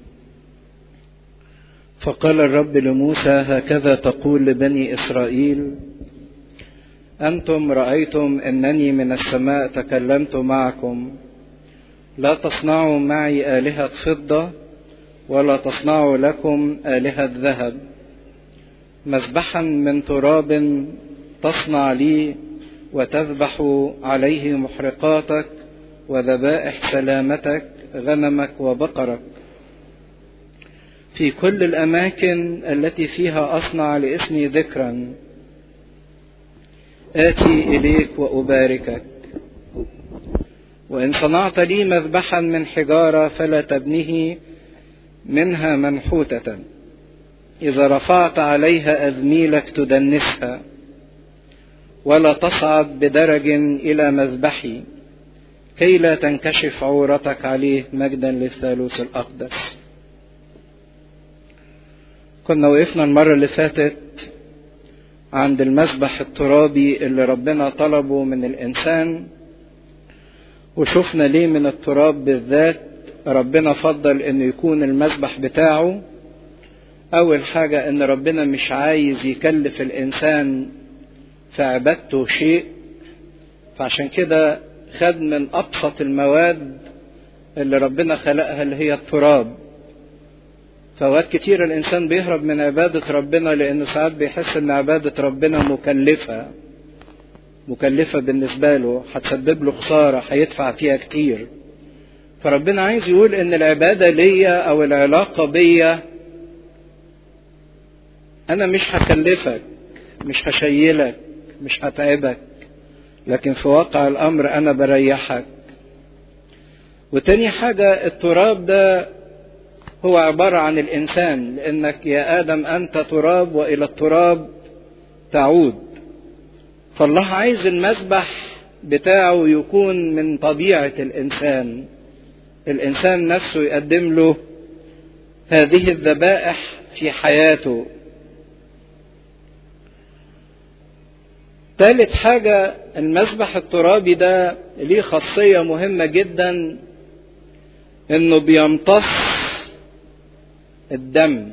فقال الرب لموسى هكذا تقول لبني إسرائيل أنتم رأيتم أنني من السماء تكلمت معكم لا تصنعوا معي آلهة فضة ولا تصنعوا لكم آلهة ذهب مذبحا من تراب تصنع لي وتذبح عليه محرقاتك وذبائح سلامتك غنمك وبقرك في كل الاماكن التي فيها اصنع لاسمي ذكرا اتي اليك واباركك وان صنعت لي مذبحا من حجاره فلا تبنه منها منحوته اذا رفعت عليها اذميلك تدنسها ولا تصعد بدرج الى مذبحي كي لا تنكشف عورتك عليه مجدا للثالوث الأقدس كنا وقفنا المرة اللي فاتت عند المسبح الترابي اللي ربنا طلبه من الإنسان وشفنا ليه من التراب بالذات ربنا فضل انه يكون المسبح بتاعه اول حاجة ان ربنا مش عايز يكلف الانسان في عبادته شيء فعشان كده خد من ابسط المواد اللي ربنا خلقها اللي هي التراب فوقت كتير الانسان بيهرب من عبادة ربنا لانه ساعات بيحس ان عبادة ربنا مكلفة مكلفة بالنسبة له هتسبب له خسارة هيدفع فيها كتير فربنا عايز يقول ان العبادة ليا او العلاقة بيا انا مش هكلفك مش هشيلك مش هتعبك لكن في واقع الامر انا بريحك وتاني حاجة التراب ده هو عبارة عن الإنسان لأنك يا آدم أنت تراب وإلى التراب تعود فالله عايز المسبح بتاعه يكون من طبيعة الإنسان الإنسان نفسه يقدم له هذه الذبائح في حياته ثالث حاجة المسبح الترابي ده ليه خاصية مهمة جدا انه بيمتص الدم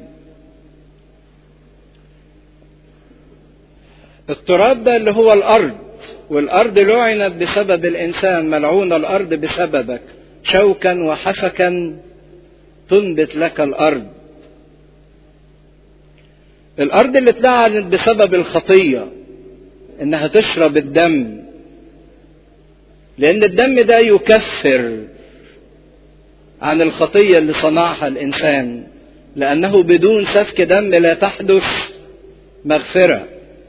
التراب ده اللي هو الارض والارض لعنت بسبب الانسان ملعون الارض بسببك شوكا وحسكا تنبت لك الارض الارض اللي اتلعنت بسبب الخطيه انها تشرب الدم لان الدم ده يكفر عن الخطيه اللي صنعها الانسان لانه بدون سفك دم لا تحدث مغفره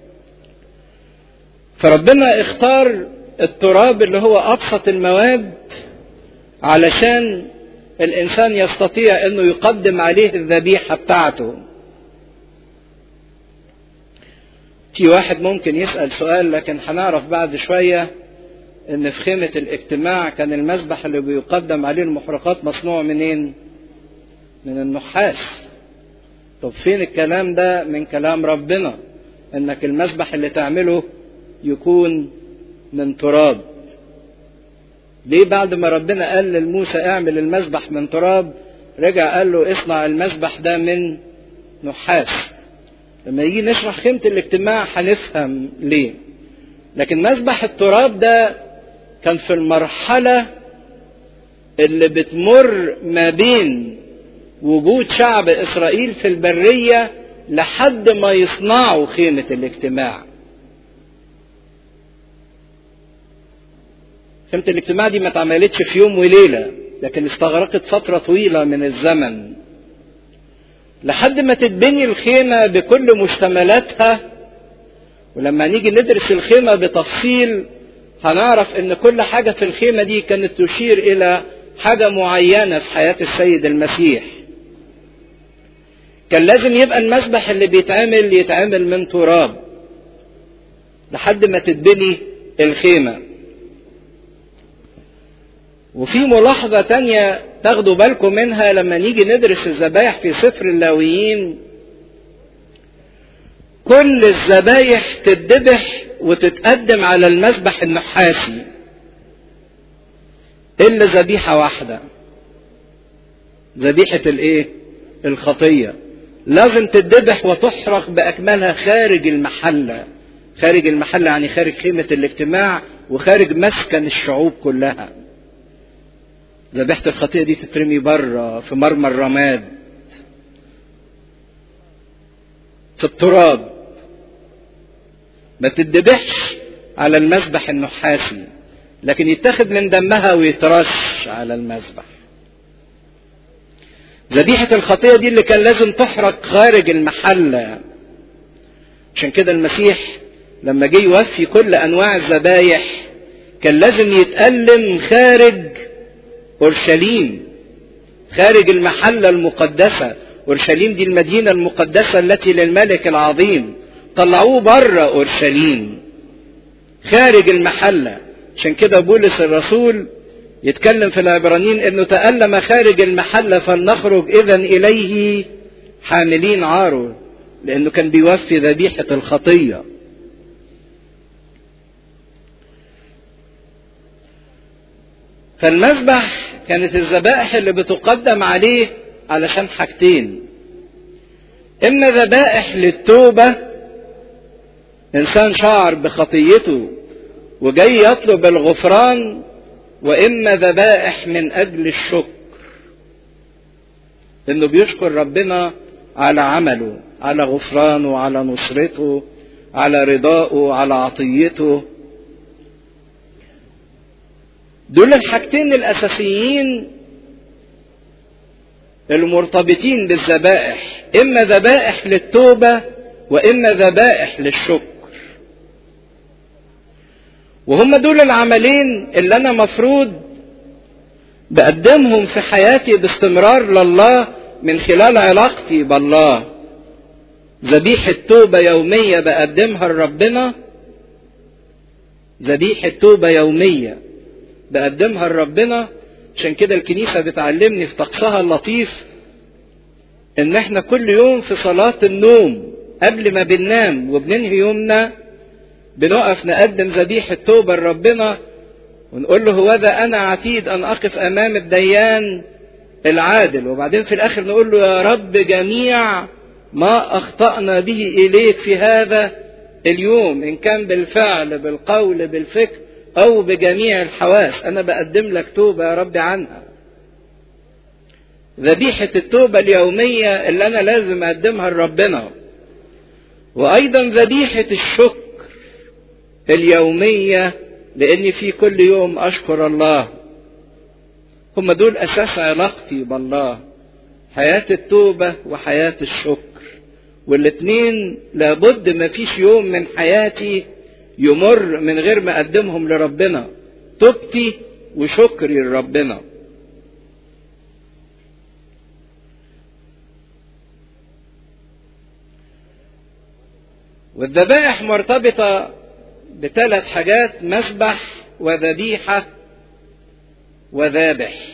فربنا اختار التراب اللي هو ابسط المواد علشان الانسان يستطيع انه يقدم عليه الذبيحه بتاعته في واحد ممكن يسال سؤال لكن هنعرف بعد شويه ان في خيمه الاجتماع كان المذبح اللي بيقدم عليه المحرقات مصنوع منين من النحاس طب فين الكلام ده من كلام ربنا انك المذبح اللي تعمله يكون من تراب ليه بعد ما ربنا قال لموسى اعمل المذبح من تراب رجع قال له اصنع المذبح ده من نحاس لما يجي نشرح خيمة الاجتماع هنفهم ليه لكن مذبح التراب ده كان في المرحلة اللي بتمر ما بين وجود شعب إسرائيل في البرية لحد ما يصنعوا خيمة الاجتماع خيمة الاجتماع دي ما اتعملتش في يوم وليلة لكن استغرقت فترة طويلة من الزمن لحد ما تتبني الخيمة بكل مشتملاتها ولما نيجي ندرس الخيمة بتفصيل هنعرف ان كل حاجة في الخيمة دي كانت تشير الى حاجة معينة في حياة السيد المسيح كان لازم يبقى المسبح اللي بيتعمل يتعمل من تراب لحد ما تتبني الخيمة وفي ملاحظة تانية تاخدوا بالكم منها لما نيجي ندرس الذبايح في سفر اللاويين كل الذبايح تتذبح وتتقدم على المذبح النحاسي الا ذبيحه واحده ذبيحه الايه الخطيه لازم تتذبح وتحرق باكملها خارج المحله خارج المحله يعني خارج خيمه الاجتماع وخارج مسكن الشعوب كلها ذبيحه الخطيه دي تترمي بره في مرمى الرماد في التراب ما تتذبحش على المذبح النحاسي لكن يتاخد من دمها ويترش على المذبح ذبيحة الخطية دي اللي كان لازم تحرق خارج المحلة عشان كده المسيح لما جه يوفي كل أنواع الذبايح كان لازم يتألم خارج أورشليم خارج المحلة المقدسة أورشليم دي المدينة المقدسة التي للملك العظيم طلعوه بره أورشليم خارج المحلة عشان كده بولس الرسول يتكلم في العبرانيين انه تألم خارج المحلة فلنخرج اذا اليه حاملين عاره لانه كان بيوفي ذبيحة الخطية فالمذبح كانت الذبائح اللي بتقدم عليه علشان حاجتين اما ذبائح للتوبة انسان شعر بخطيته وجاي يطلب الغفران واما ذبائح من اجل الشكر انه بيشكر ربنا على عمله على غفرانه على نصرته على رضائه على عطيته دول الحاجتين الاساسيين المرتبطين بالذبائح اما ذبائح للتوبه واما ذبائح للشكر وهم دول العملين اللي انا مفروض بقدمهم في حياتي باستمرار لله من خلال علاقتي بالله ذبيحة توبة يومية بقدمها لربنا ذبيحة توبة يومية بقدمها لربنا عشان كده الكنيسة بتعلمني في طقسها اللطيف ان احنا كل يوم في صلاة النوم قبل ما بننام وبننهي يومنا بنقف نقدم ذبيحة توبة لربنا ونقول له هوذا أنا عتيد أن أقف أمام الديان العادل وبعدين في الآخر نقول له يا رب جميع ما أخطأنا به إليك في هذا اليوم إن كان بالفعل بالقول بالفكر أو بجميع الحواس أنا بقدم لك توبة يا رب عنها ذبيحة التوبة اليومية اللي أنا لازم أقدمها لربنا وأيضا ذبيحة الشكر اليومية لأني في كل يوم أشكر الله هم دول أساس علاقتي بالله حياة التوبة وحياة الشكر والاتنين لابد ما فيش يوم من حياتي يمر من غير ما أقدمهم لربنا توبتي وشكري لربنا والذبائح مرتبطة بثلاث حاجات مسبح وذبيحة وذابح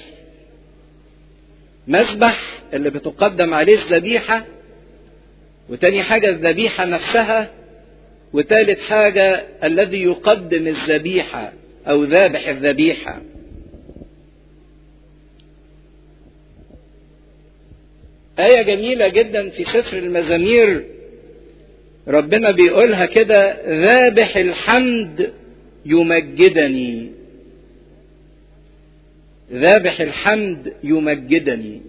مسبح اللي بتقدم عليه الذبيحة وتاني حاجة الذبيحة نفسها وتالت حاجة الذي يقدم الذبيحة أو ذابح الذبيحة آية جميلة جدا في سفر المزامير ربنا بيقولها كده ذابح الحمد يمجدني ذابح الحمد يمجدني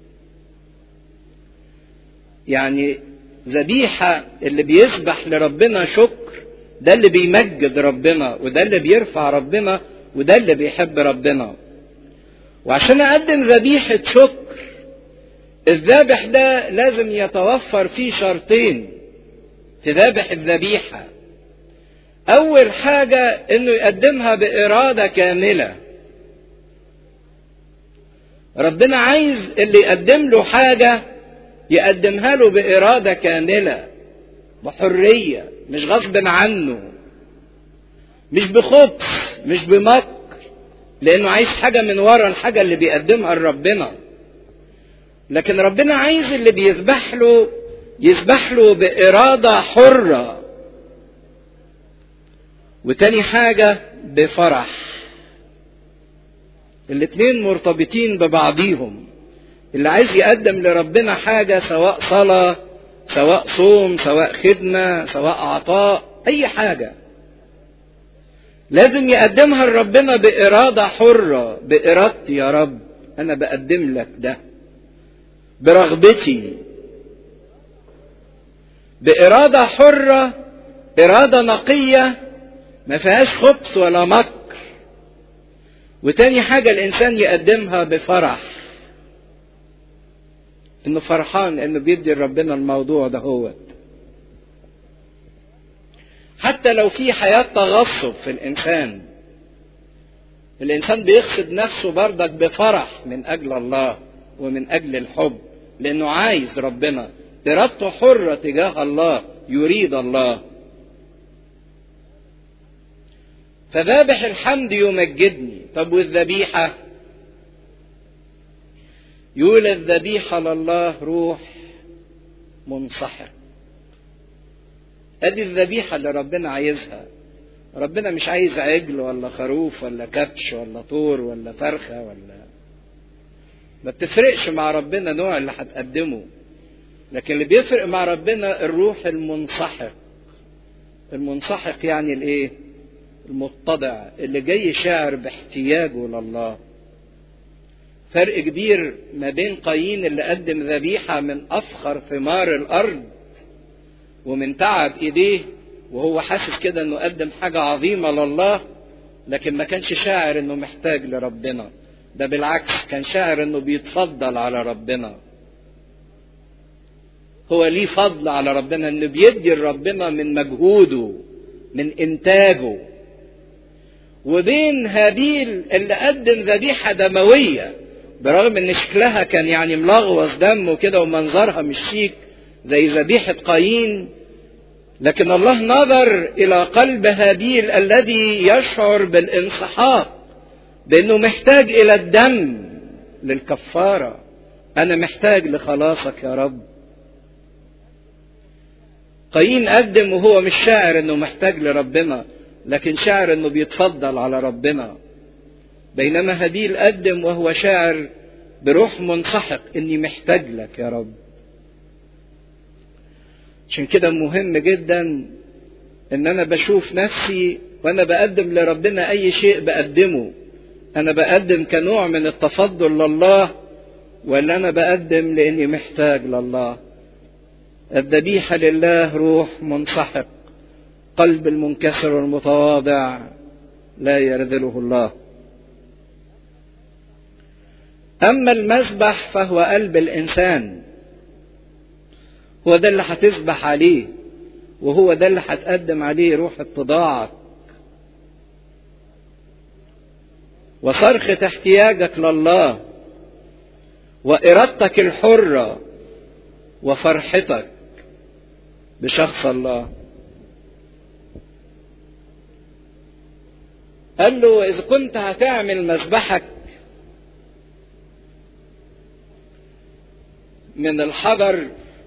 يعني ذبيحة اللي بيسبح لربنا شكر ده اللي بيمجد ربنا وده اللي بيرفع ربنا وده اللي بيحب ربنا وعشان أقدم ذبيحة شكر الذابح ده لازم يتوفر فيه شرطين في ذابح الذبيحة أول حاجة إنه يقدمها بإرادة كاملة ربنا عايز اللي يقدم له حاجة يقدمها له بإرادة كاملة بحرية مش غصب عنه مش بخبث مش بمكر لأنه عايز حاجة من ورا الحاجة اللي بيقدمها لربنا لكن ربنا عايز اللي بيذبح له يذبح له بإرادة حرة وتاني حاجة بفرح الاتنين مرتبطين ببعضيهم اللي عايز يقدم لربنا حاجة سواء صلاة سواء صوم سواء خدمة سواء عطاء أي حاجة لازم يقدمها لربنا بإرادة حرة بإرادتي يا رب أنا بقدم لك ده برغبتي بإرادة حرة إرادة نقية ما فيهاش خبث ولا مكر وتاني حاجة الإنسان يقدمها بفرح إنه فرحان إنه بيدي لربنا الموضوع ده هو حتى لو في حياة تغصب في الإنسان الإنسان بيغصب نفسه بردك بفرح من أجل الله ومن أجل الحب لأنه عايز ربنا إرادته حرة تجاه الله يريد الله فذابح الحمد يمجدني طب والذبيحة يقول الذبيحة لله روح منسحق ادي الذبيحة اللي ربنا عايزها ربنا مش عايز عجل ولا خروف ولا كبش ولا طور ولا فرخة ولا ما بتفرقش مع ربنا نوع اللي هتقدمه لكن اللي بيفرق مع ربنا الروح المنسحق المنسحق يعني الايه المتضع اللي جاي شاعر باحتياجه لله فرق كبير ما بين قايين اللي قدم ذبيحة من أفخر ثمار الأرض ومن تعب إيديه وهو حاسس كده إنه قدم حاجة عظيمة لله لكن ما كانش شاعر إنه محتاج لربنا ده بالعكس كان شاعر إنه بيتفضل على ربنا هو ليه فضل على ربنا إنه بيدي لربنا من مجهوده من إنتاجه وبين هابيل اللي قدم ذبيحة دموية برغم ان شكلها كان يعني ملغوص دم وكده ومنظرها مش شيك زي ذبيحة قايين لكن الله نظر الى قلب هابيل الذي يشعر بالانسحاق بانه محتاج الى الدم للكفارة انا محتاج لخلاصك يا رب قايين قدم وهو مش شاعر انه محتاج لربنا لكن شاعر انه بيتفضل على ربنا بينما هابيل قدم وهو شاعر بروح منسحق اني محتاج لك يا رب عشان كده مهم جدا ان انا بشوف نفسي وانا بقدم لربنا اي شيء بقدمه انا بقدم كنوع من التفضل لله ولا انا بقدم لاني محتاج لله الذبيحه لله روح منسحق قلب المنكسر والمتواضع لا يرذله الله أما المذبح فهو قلب الإنسان هو ده اللي هتذبح عليه وهو ده اللي هتقدم عليه روح اتضاعك وصرخة احتياجك لله وإرادتك الحرة وفرحتك بشخص الله قال له إذا كنت هتعمل مذبحك من الحجر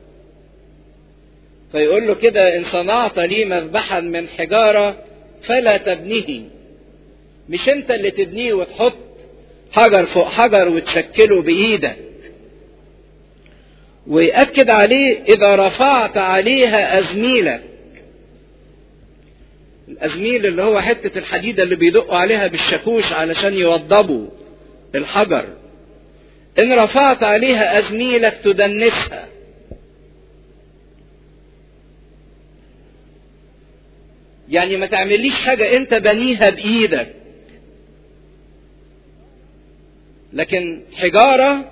فيقول له كده إن صنعت لي مذبحا من حجارة فلا تبنيه مش أنت اللي تبنيه وتحط حجر فوق حجر وتشكله بإيدك ويأكد عليه إذا رفعت عليها أزميلك الأزميل اللي هو حتة الحديدة اللي بيدقوا عليها بالشاكوش علشان يوضبوا الحجر إن رفعت عليها أزميلك تدنسها يعني ما تعمليش حاجة أنت بنيها بإيدك لكن حجارة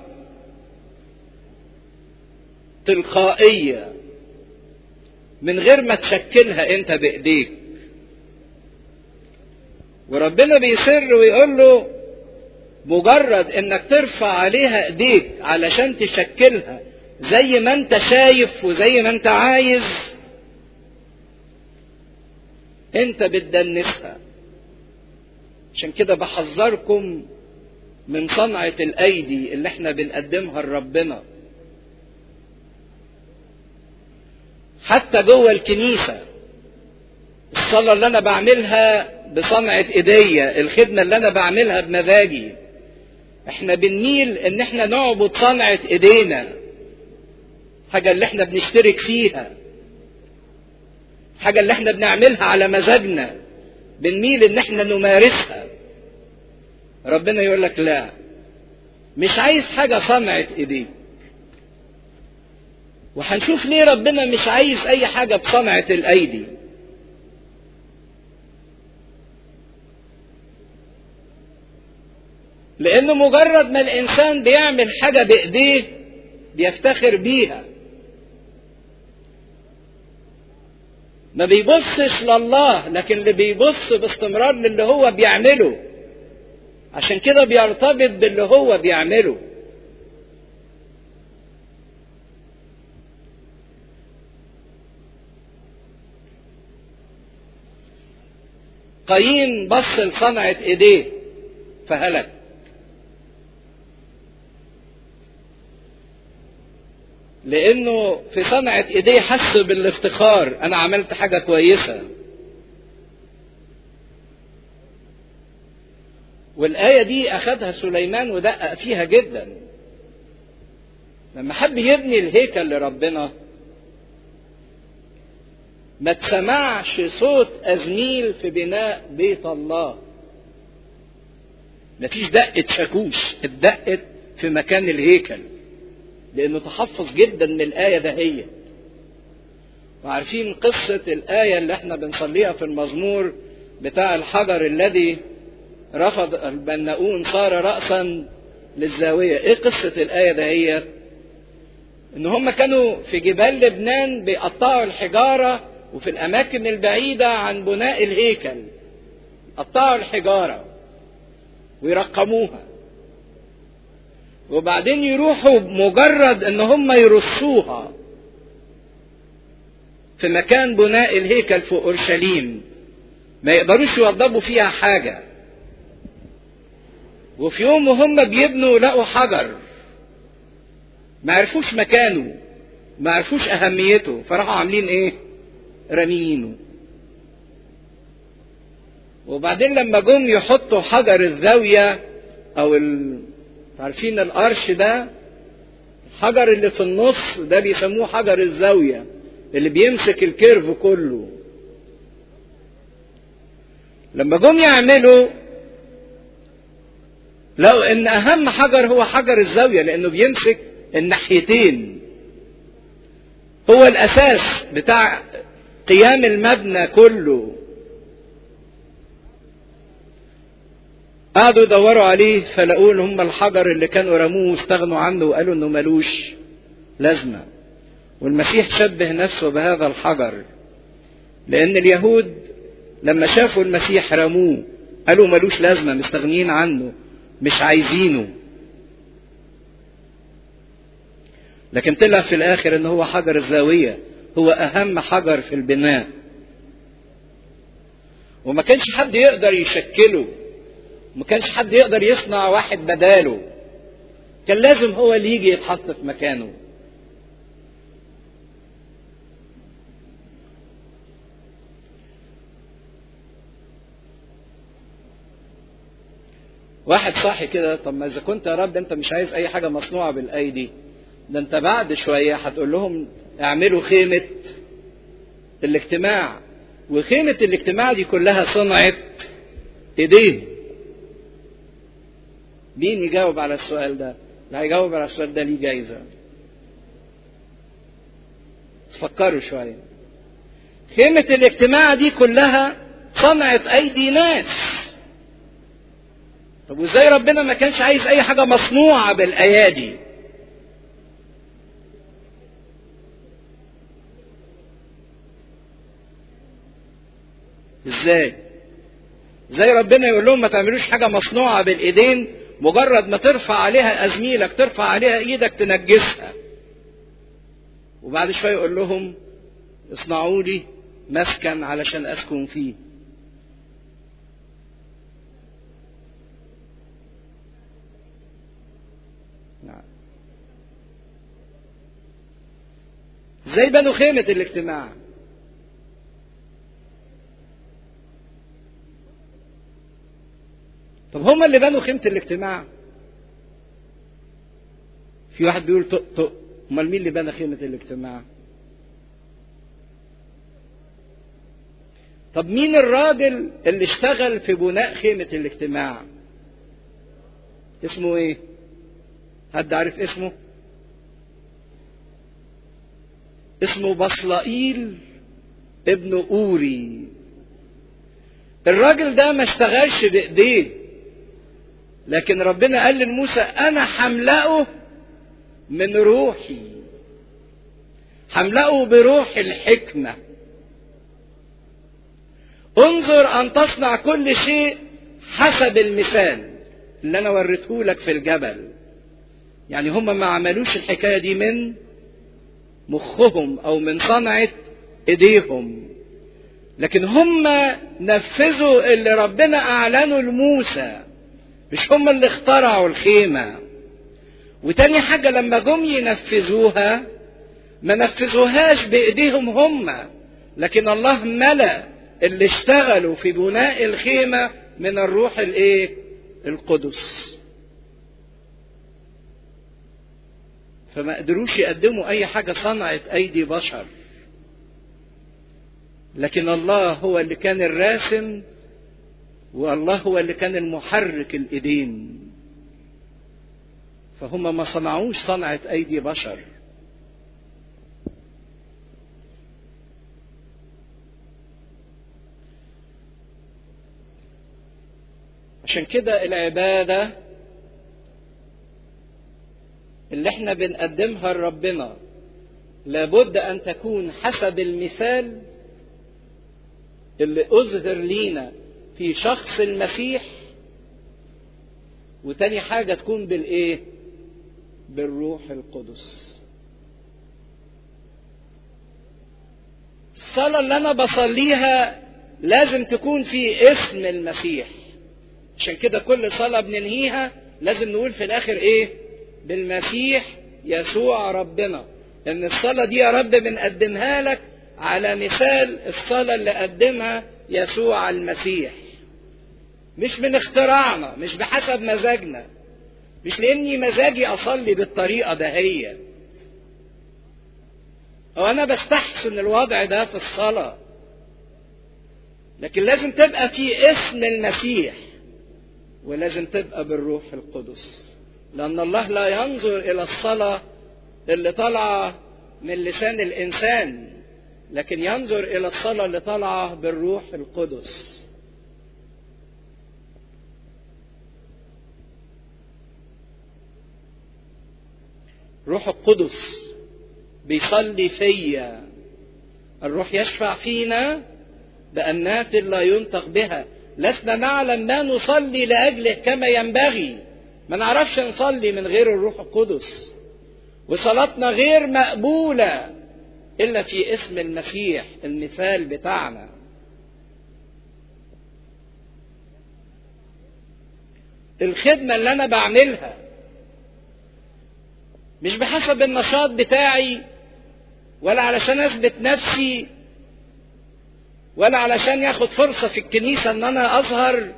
تلقائية من غير ما تشكلها أنت بإيديك وربنا بيسر ويقول له مجرد انك ترفع عليها ايديك علشان تشكلها زي ما انت شايف وزي ما انت عايز انت بتدنسها عشان كده بحذركم من صنعة الايدي اللي احنا بنقدمها لربنا حتى جوه الكنيسة الصلاة اللي انا بعملها بصنعة ايديا الخدمة اللي انا بعملها بمزاجي احنا بنميل ان احنا نعبد صنعة ايدينا حاجة اللي احنا بنشترك فيها حاجة اللي احنا بنعملها على مزاجنا بنميل ان احنا نمارسها ربنا يقول لك لا مش عايز حاجة صنعة ايديك وهنشوف ليه ربنا مش عايز اي حاجة بصنعة الايدي لانه مجرد ما الانسان بيعمل حاجة بايديه بيفتخر بيها ما بيبصش لله لكن اللي بيبص باستمرار للي هو بيعمله عشان كده بيرتبط باللي هو بيعمله قايين بص لصنعة ايديه فهلك لانه في صنعة ايديه حس بالافتخار انا عملت حاجة كويسة والآية دي أخذها سليمان ودقق فيها جدا لما حب يبني الهيكل لربنا ما تسمعش صوت أزميل في بناء بيت الله مفيش دقة شاكوش اتدقت في مكان الهيكل لأنه تحفظ جدا من الآية دهية وعارفين قصة الآية اللي احنا بنصليها في المزمور بتاع الحجر الذي رفض البناؤون صار رأسا للزاوية ايه قصة الآية دهية ان هم كانوا في جبال لبنان بيقطعوا الحجارة وفي الأماكن البعيدة عن بناء الهيكل قطعوا الحجارة ويرقموها وبعدين يروحوا مجرد ان هم يرصوها في مكان بناء الهيكل في اورشليم ما يقدروش يوضبوا فيها حاجه وفي يوم وهم بيبنوا لقوا حجر ما عرفوش مكانه ما عرفوش اهميته فراحوا عاملين ايه راميينه وبعدين لما جم يحطوا حجر الزاويه او ال... عارفين القرش ده الحجر اللي في النص ده بيسموه حجر الزاويه اللي بيمسك الكيرف كله لما جم يعملوا لقوا ان اهم حجر هو حجر الزاويه لانه بيمسك الناحيتين هو الاساس بتاع قيام المبنى كله قعدوا يدوروا عليه فلقوه هم الحجر اللي كانوا رموه واستغنوا عنه وقالوا انه ملوش لازمه والمسيح شبه نفسه بهذا الحجر لان اليهود لما شافوا المسيح رموه قالوا ملوش لازمه مستغنيين عنه مش عايزينه لكن طلع في الاخر ان هو حجر الزاويه هو اهم حجر في البناء وما كانش حد يقدر يشكله ما كانش حد يقدر يصنع واحد بداله كان لازم هو اللي يجي يتحط في مكانه واحد صاحي كده طب ما اذا كنت يا رب انت مش عايز اي حاجه مصنوعه بالايدي ده انت بعد شويه هتقول لهم اعملوا خيمه الاجتماع وخيمه الاجتماع دي كلها صنعت ايديه مين يجاوب على السؤال ده اللي هيجاوب على السؤال ده ليه جايزه فكروا شويه خيمه الاجتماع دي كلها صنعت ايدي ناس طب وازاي ربنا ما كانش عايز اي حاجه مصنوعه بالايادي ازاي ازاي ربنا يقول لهم ما تعملوش حاجه مصنوعه بالايدين مجرد ما ترفع عليها ازميلك ترفع عليها ايدك تنجسها وبعد شويه يقول لهم اصنعوا لي مسكن علشان اسكن فيه نعم ازاي بنوا خيمة الاجتماع طب هم اللي بنوا خيمة الاجتماع في واحد بيقول طق طق امال مين اللي بنى خيمة الاجتماع طب مين الراجل اللي اشتغل في بناء خيمة الاجتماع اسمه ايه حد عارف اسمه اسمه بصلائيل ابن أوري الراجل ده ما اشتغلش بإيديه لكن ربنا قال لموسى أنا حملأه من روحي حملأه بروح الحكمة انظر أن تصنع كل شيء حسب المثال اللي أنا وريته لك في الجبل يعني هم ما عملوش الحكاية دي من مخهم أو من صنعة إيديهم لكن هم نفذوا اللي ربنا أعلنه لموسى مش هم اللي اخترعوا الخيمة وتاني حاجة لما جم ينفذوها ما نفذوهاش بإيديهم هم لكن الله ملأ اللي اشتغلوا في بناء الخيمة من الروح الايه القدس فما قدروش يقدموا اي حاجة صنعت ايدي بشر لكن الله هو اللي كان الراسم والله هو اللي كان المحرك الايدين فهم ما صنعوش صنعة ايدي بشر عشان كده العبادة اللي احنا بنقدمها لربنا لابد ان تكون حسب المثال اللي اظهر لينا في شخص المسيح وتاني حاجة تكون بالايه بالروح القدس الصلاة اللي انا بصليها لازم تكون في اسم المسيح عشان كده كل صلاة بننهيها لازم نقول في الاخر ايه بالمسيح يسوع ربنا ان الصلاة دي يا رب بنقدمها لك على مثال الصلاة اللي قدمها يسوع المسيح مش من اختراعنا مش بحسب مزاجنا مش لاني مزاجي اصلي بالطريقة دهية او انا بستحسن الوضع ده في الصلاة لكن لازم تبقى في اسم المسيح ولازم تبقى بالروح القدس لأن الله لا ينظر إلى الصلاة اللي طالعة من لسان الإنسان لكن ينظر إلى الصلاة اللي طالعة بالروح القدس روح القدس بيصلي فيا الروح يشفع فينا بأنات لا ينطق بها لسنا نعلم ما نصلي لأجله كما ينبغي ما نعرفش نصلي من غير الروح القدس وصلاتنا غير مقبولة إلا في اسم المسيح المثال بتاعنا الخدمة اللي أنا بعملها مش بحسب النشاط بتاعي ولا علشان أثبت نفسي ولا علشان ياخد فرصة في الكنيسة ان انا اظهر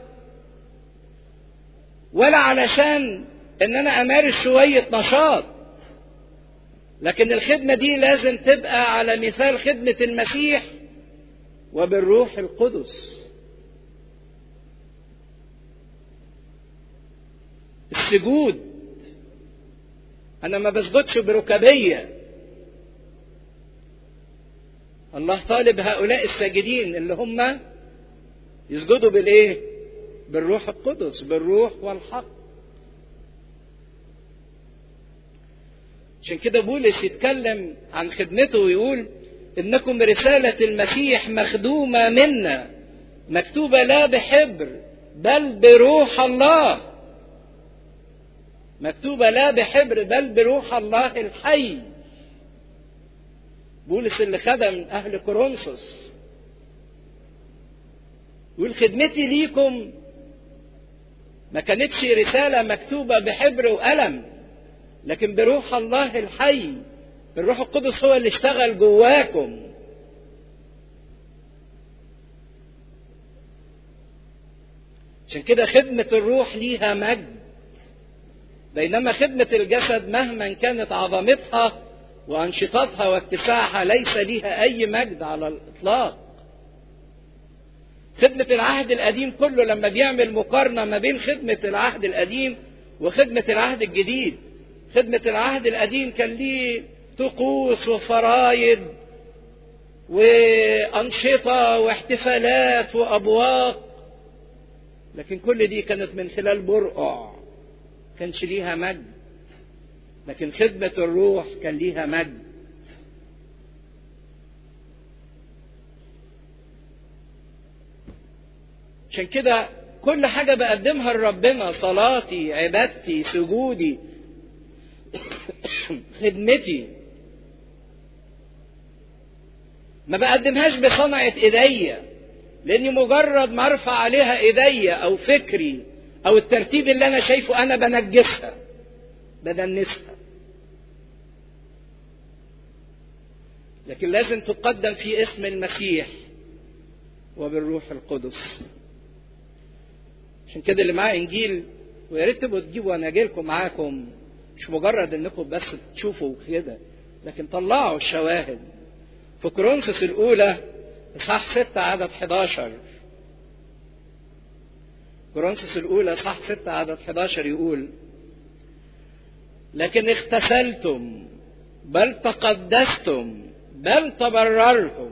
ولا علشان ان انا امارس شوية نشاط لكن الخدمة دي لازم تبقى على مثال خدمة المسيح وبالروح القدس السجود انا ما بسجدش بركبيه الله طالب هؤلاء الساجدين اللي هم يسجدوا بالايه بالروح القدس بالروح والحق عشان كده بولس يتكلم عن خدمته ويقول انكم رسالة المسيح مخدومة منا مكتوبة لا بحبر بل بروح الله مكتوبة لا بحبر بل بروح الله الحي بولس اللي خدم اهل كورنثوس يقول خدمتي ليكم ما كانتش رساله مكتوبه بحبر وقلم لكن بروح الله الحي الروح القدس هو اللي اشتغل جواكم عشان كده خدمة الروح ليها مجد بينما خدمة الجسد مهما كانت عظمتها وأنشطتها واتساعها ليس ليها أي مجد على الإطلاق. خدمة العهد القديم كله لما بيعمل مقارنة ما بين خدمة العهد القديم وخدمة العهد الجديد. خدمة العهد القديم كان ليه طقوس وفرايد وأنشطة واحتفالات وأبواق لكن كل دي كانت من خلال برقع كانش ليها مجد لكن خدمة الروح كان ليها مجد عشان كده كل حاجة بقدمها لربنا صلاتي عبادتي سجودي خدمتي ما بقدمهاش بصنعة ايديا لاني مجرد ما ارفع عليها ايديا او فكري او الترتيب اللي انا شايفه انا بنجسها بدنسها لكن لازم تقدم في اسم المسيح وبالروح القدس عشان كده اللي معاه انجيل ويا ريت تبقوا تجيبوا انا لكم معاكم مش مجرد انكم بس تشوفوا كده لكن طلعوا الشواهد في كورنثوس الاولى إصحاح 6 عدد 11 كورنثوس الأولى إصحاح 6 عدد 11 يقول لكن اغتسلتم بل تقدستم بل تبررتم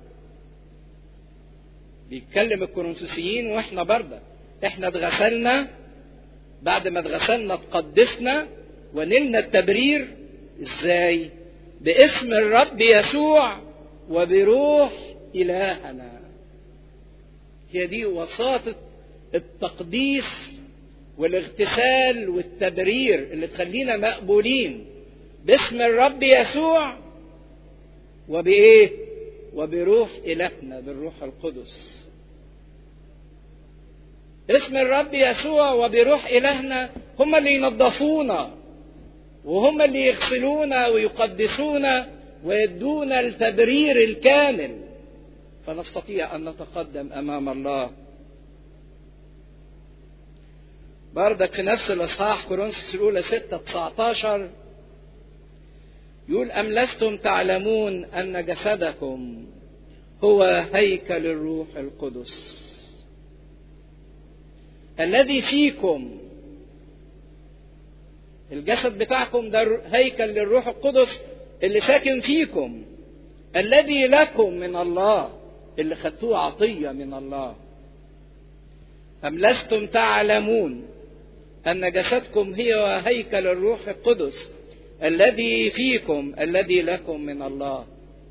بيتكلم الكورنثوسيين واحنا برضه احنا اتغسلنا بعد ما اتغسلنا اتقدسنا ونلنا التبرير ازاي باسم الرب يسوع وبروح الهنا هي دي وساطه التقديس والاغتسال والتبرير اللي تخلينا مقبولين باسم الرب يسوع وبايه وبروح الهنا بالروح القدس اسم الرب يسوع وبروح الهنا هم اللي ينظفونا وهم اللي يغسلونا ويقدسونا ويدونا التبرير الكامل فنستطيع ان نتقدم امام الله بردك في نفس الاصحاح كورنثوس الاولى 6 19 يقول ام لستم تعلمون ان جسدكم هو هيكل الروح القدس الذي فيكم الجسد بتاعكم ده هيكل للروح القدس اللي ساكن فيكم الذي لكم من الله اللي خدتوه عطية من الله أم لستم تعلمون أن جسدكم هي هيكل الروح القدس الذي فيكم الذي لكم من الله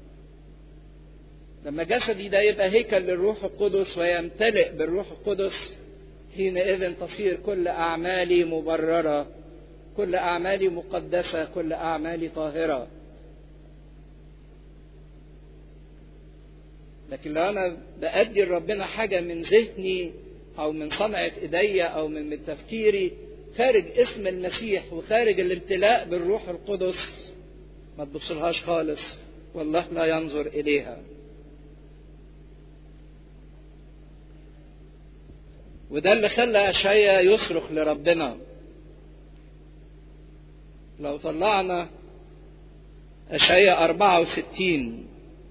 لما جسدي ده يبقى هيكل للروح القدس ويمتلئ بالروح القدس حينئذ تصير كل أعمالي مبررة كل أعمالي مقدسة كل أعمالي طاهرة لكن لو أنا بأدي لربنا حاجة من ذهني أو من صنعة إيديا أو من, من تفكيري خارج اسم المسيح وخارج الامتلاء بالروح القدس ما تبصلهاش خالص والله لا ينظر إليها وده اللي خلى أشعيا يصرخ لربنا لو طلعنا أشعيا 64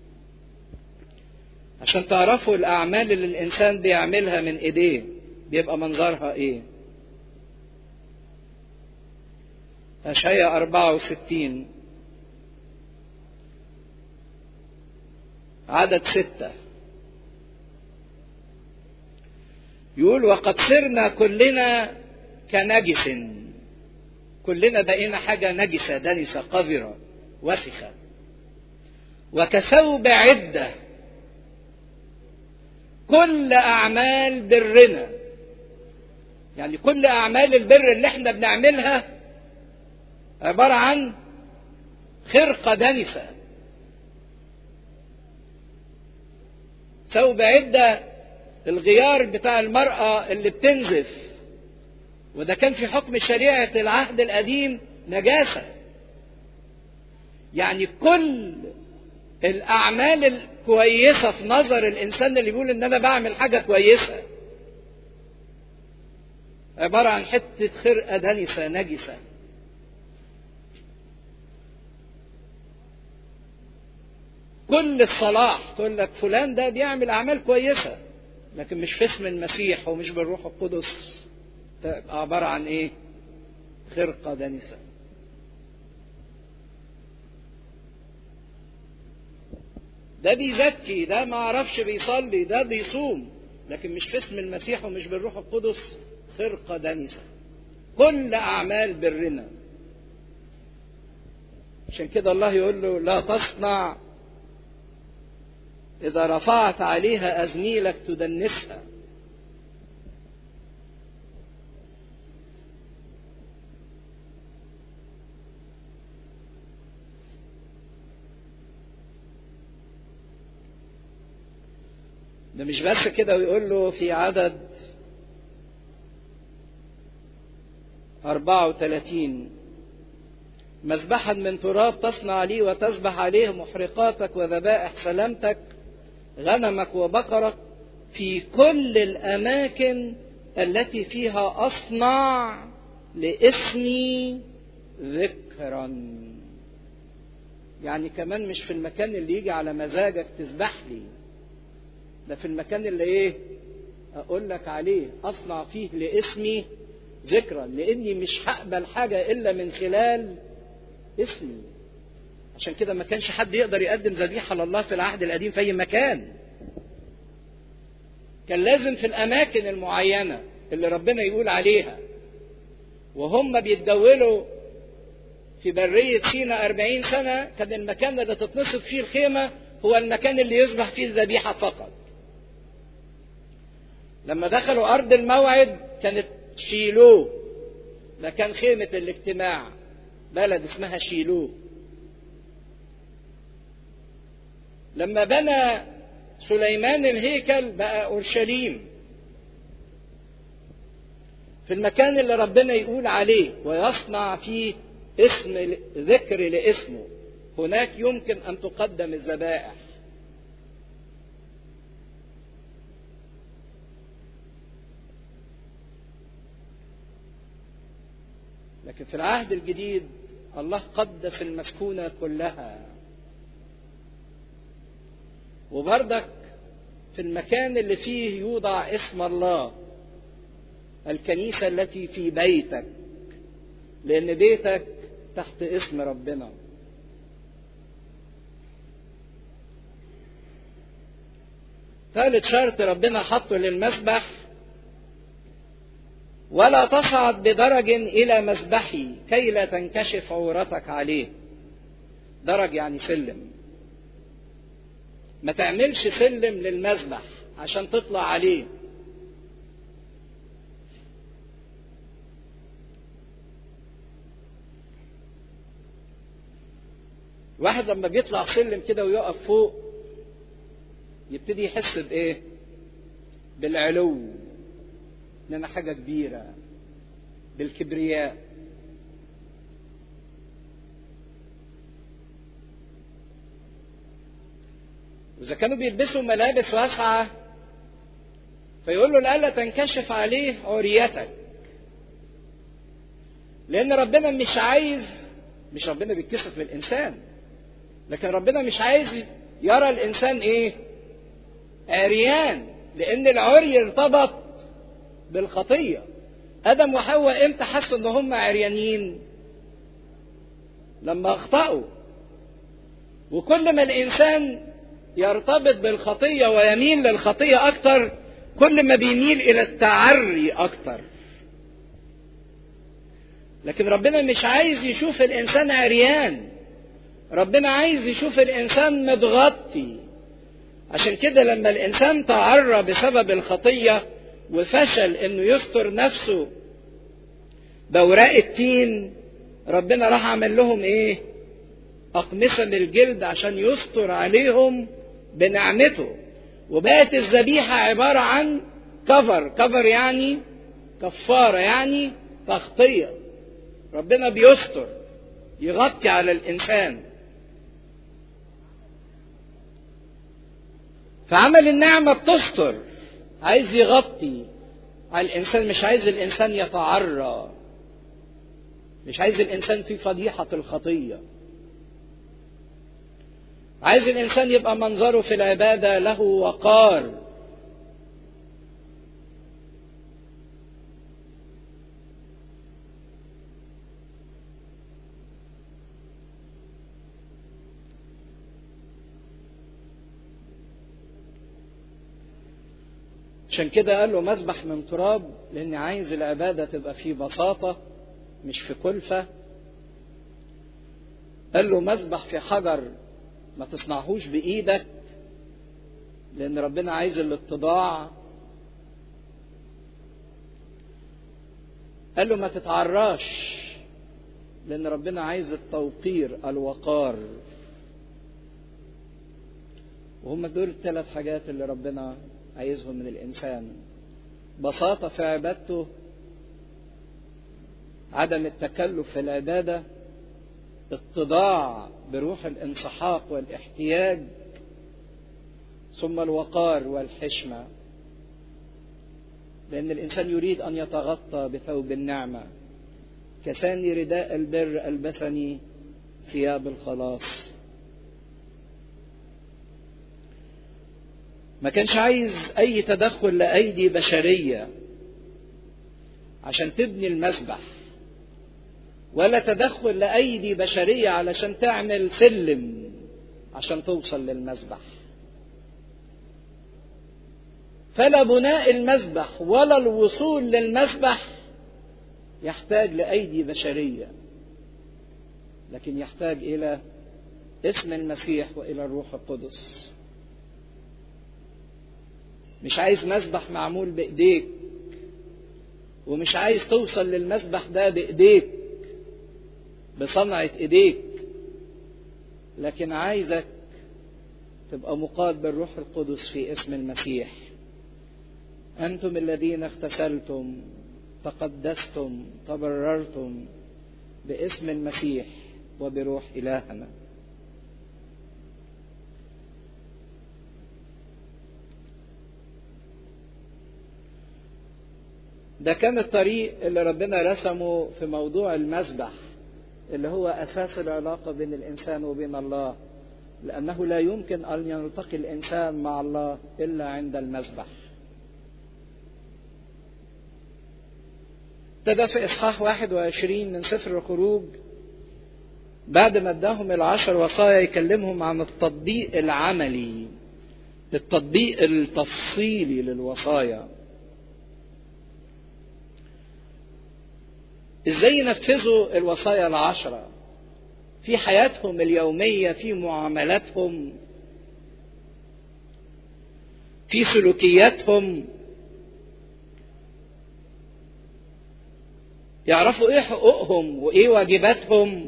عشان تعرفوا الأعمال اللي الإنسان بيعملها من إيديه بيبقى منظرها إيه أشعيا 64 عدد ستة يقول وقد صرنا كلنا كنجس كلنا بقينا حاجة نجسة دنسة قذرة وسخة وكثوب عدة كل أعمال برنا يعني كل أعمال البر اللي احنا بنعملها عبارة عن خرقة دنسة ثوب عدة الغيار بتاع المرأة اللي بتنزف وده كان في حكم شريعة العهد القديم نجاسة يعني كل الأعمال الكويسة في نظر الإنسان اللي بيقول إن أنا بعمل حاجة كويسة عبارة عن حتة خرقة دنسة نجسة كل الصلاح تقول لك فلان ده بيعمل أعمال كويسة لكن مش في اسم المسيح ومش بالروح القدس تبقى عبارة عن إيه؟ خرقة دنسة ده بيزكي ده ما اعرفش بيصلي ده بيصوم لكن مش في اسم المسيح ومش بالروح القدس خرقة دنسة كل أعمال برنا عشان كده الله يقول له لا تصنع إذا رفعت عليها أزميلك تدنسها ده مش بس كده ويقول له في عدد 34 مذبحا من تراب تصنع لي وتذبح عليه محرقاتك وذبائح سلامتك غنمك وبقرك في كل الأماكن التي فيها أصنع لاسمي ذكرا يعني كمان مش في المكان اللي يجي على مزاجك تذبح لي ده في المكان اللي ايه اقول لك عليه اصنع فيه لاسمي ذكرا لاني مش هقبل حاجه الا من خلال اسمي عشان كده ما كانش حد يقدر يقدم ذبيحه لله في العهد القديم في اي مكان كان لازم في الاماكن المعينه اللي ربنا يقول عليها وهم بيتدولوا في برية سينا أربعين سنة كان المكان اللي تتنصب فيه الخيمة هو المكان اللي يذبح فيه الذبيحة فقط لما دخلوا أرض الموعد كانت شيلو ده كان خيمة الاجتماع بلد اسمها شيلو لما بنى سليمان الهيكل بقى أورشليم في المكان اللي ربنا يقول عليه ويصنع فيه اسم ذكر لاسمه هناك يمكن ان تقدم الذبائح لكن في العهد الجديد الله قدس المسكونة كلها وبردك في المكان اللي فيه يوضع اسم الله الكنيسة التي في بيتك لأن بيتك تحت اسم ربنا ثالث شرط ربنا حطه للمسبح ولا تصعد بدرج إلى مسبحي كي لا تنكشف عورتك عليه درج يعني سلم ما تعملش سلم للمسبح عشان تطلع عليه الواحد لما بيطلع سلم كده ويقف فوق يبتدي يحس بايه بالعلو ان انا حاجه كبيره بالكبرياء واذا كانوا بيلبسوا ملابس واسعه فيقول له لألا تنكشف عليه عريتك لان ربنا مش عايز مش ربنا بيتكسف من الانسان لكن ربنا مش عايز يرى الانسان ايه عريان لان العري ارتبط بالخطيه ادم وحواء امتى حسوا ان هم عريانين لما اخطاوا وكل ما الانسان يرتبط بالخطيه ويميل للخطيه اكتر كل ما بيميل الى التعري اكتر لكن ربنا مش عايز يشوف الانسان عريان ربنا عايز يشوف الانسان متغطي عشان كده لما الانسان تعرى بسبب الخطيه وفشل انه يستر نفسه بوراق التين ربنا راح عمل لهم ايه اقمصه من الجلد عشان يستر عليهم بنعمته وبقت الذبيحه عباره عن كفر كفر يعني كفاره يعني تغطيه ربنا بيستر يغطي على الانسان فعمل النعمه بتستر عايز يغطي على الانسان مش عايز الانسان يتعرى مش عايز الانسان في فضيحه الخطيه عايز الانسان يبقى منظره في العباده له وقار عشان كده قال له مسبح من تراب لاني عايز العباده تبقى في بساطه مش في كلفه قال له مسبح في حجر ما تصنعهوش بايدك لان ربنا عايز الاتضاع قال له ما تتعراش لان ربنا عايز التوقير الوقار وهم دول الثلاث حاجات اللي ربنا عايزهم من الانسان بساطه في عبادته عدم التكلف في العباده اتضاع بروح الانسحاق والاحتياج ثم الوقار والحشمه لان الانسان يريد ان يتغطى بثوب النعمه كساني رداء البر البثني ثياب الخلاص ما كانش عايز اي تدخل لايدي بشريه عشان تبني المسبح ولا تدخل لايدي بشريه علشان تعمل سلم عشان توصل للمسبح فلا بناء المسبح ولا الوصول للمسبح يحتاج لايدي بشريه لكن يحتاج الى اسم المسيح والى الروح القدس مش عايز مسبح معمول بايديك ومش عايز توصل للمسبح ده بايديك بصنعة ايديك لكن عايزك تبقى مقاد بالروح القدس في اسم المسيح انتم الذين اغتسلتم تقدستم تبررتم باسم المسيح وبروح الهنا ده كان الطريق اللي ربنا رسمه في موضوع المسبح اللي هو اساس العلاقه بين الانسان وبين الله لانه لا يمكن ان يلتقي الانسان مع الله الا عند المسبح ابتدى في اصحاح 21 من سفر الخروج بعد ما اداهم العشر وصايا يكلمهم عن التطبيق العملي التطبيق التفصيلي للوصايا ازاي ينفذوا الوصايا العشرة في حياتهم اليومية في معاملاتهم في سلوكياتهم يعرفوا ايه حقوقهم وايه واجباتهم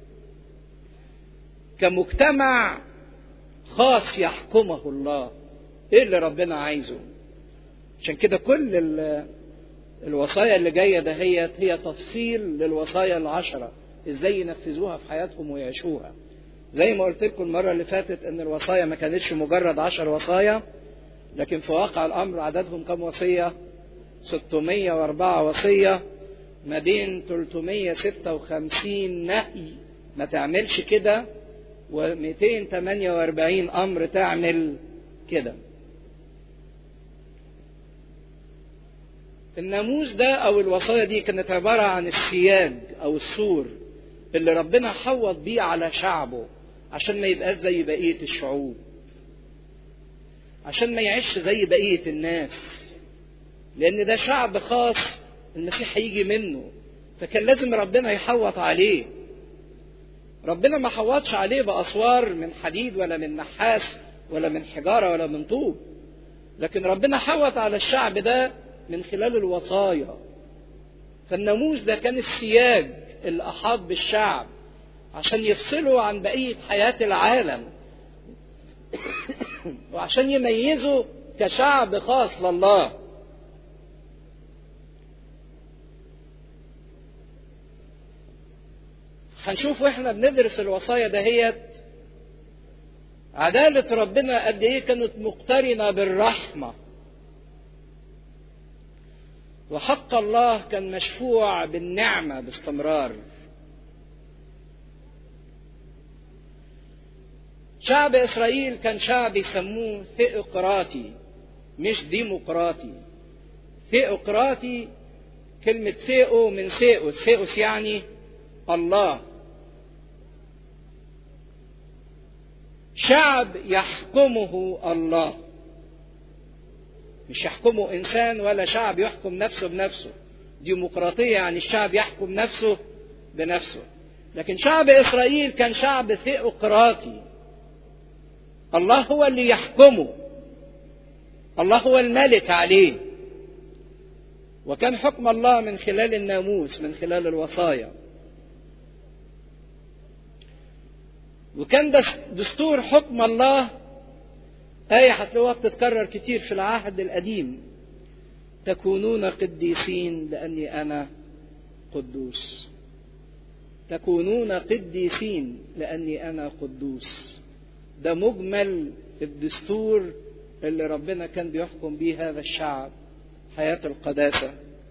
كمجتمع خاص يحكمه الله ايه اللي ربنا عايزه عشان كده كل الوصايا اللي جاية دهيت هي تفصيل للوصايا العشرة ازاي ينفذوها في حياتهم ويعيشوها زي ما قلت لكم المرة اللي فاتت ان الوصايا ما كانتش مجرد عشر وصايا لكن في واقع الامر عددهم كم وصية 604 وصية ما بين 356 نهي ما تعملش كده و248 امر تعمل كده الناموس ده او الوصايا دي كانت عباره عن السياج او السور اللي ربنا حوط بيه على شعبه عشان ما يبقاش زي بقيه الشعوب عشان ما يعيش زي بقيه الناس لان ده شعب خاص المسيح هيجي منه فكان لازم ربنا يحوط عليه ربنا ما حوطش عليه باسوار من حديد ولا من نحاس ولا من حجاره ولا من طوب لكن ربنا حوط على الشعب ده من خلال الوصايا فالناموس ده كان السياج اللي أحاط بالشعب عشان يفصلوا عن بقية حياة العالم وعشان يميزوا كشعب خاص لله هنشوف واحنا بندرس الوصايا دهيت عدالة ربنا قد ايه كانت مقترنة بالرحمة وحق الله كان مشفوع بالنعمة باستمرار شعب إسرائيل كان شعب يسموه ثيوقراطي مش ديمقراطي ثيوقراطي كلمة ثيو من ثيوس ثيوس يعني الله شعب يحكمه الله مش يحكمه انسان ولا شعب يحكم نفسه بنفسه ديمقراطيه يعني الشعب يحكم نفسه بنفسه لكن شعب اسرائيل كان شعب ثيوقراطي الله هو اللي يحكمه الله هو الملك عليه وكان حكم الله من خلال الناموس من خلال الوصايا وكان دستور حكم الله آية هتلاقوها بتتكرر كتير في العهد القديم تكونون قديسين لأني أنا قدوس تكونون قديسين لأني أنا قدوس ده مجمل الدستور اللي ربنا كان بيحكم بيه هذا الشعب حياة القداسة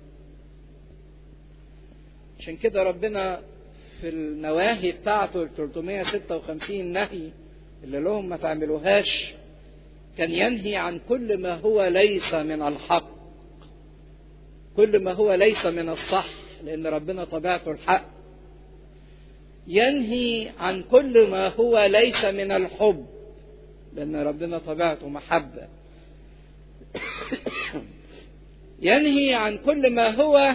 عشان كده ربنا في النواهي بتاعته ال 356 نهي اللي لهم ما تعملوهاش كان ينهي عن كل ما هو ليس من الحق كل ما هو ليس من الصح لأن ربنا طبيعته الحق ينهي عن كل ما هو ليس من الحب لأن ربنا طبيعته محبة ينهي عن كل ما هو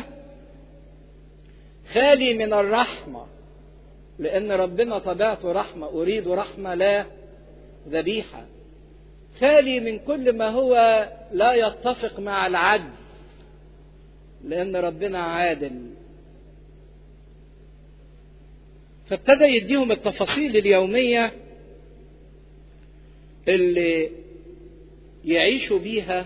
خالي من الرحمة لأن ربنا طبيعته رحمة أريد رحمة لا ذبيحة خالي من كل ما هو لا يتفق مع العدل لأن ربنا عادل فابتدى يديهم التفاصيل اليومية اللي يعيشوا بيها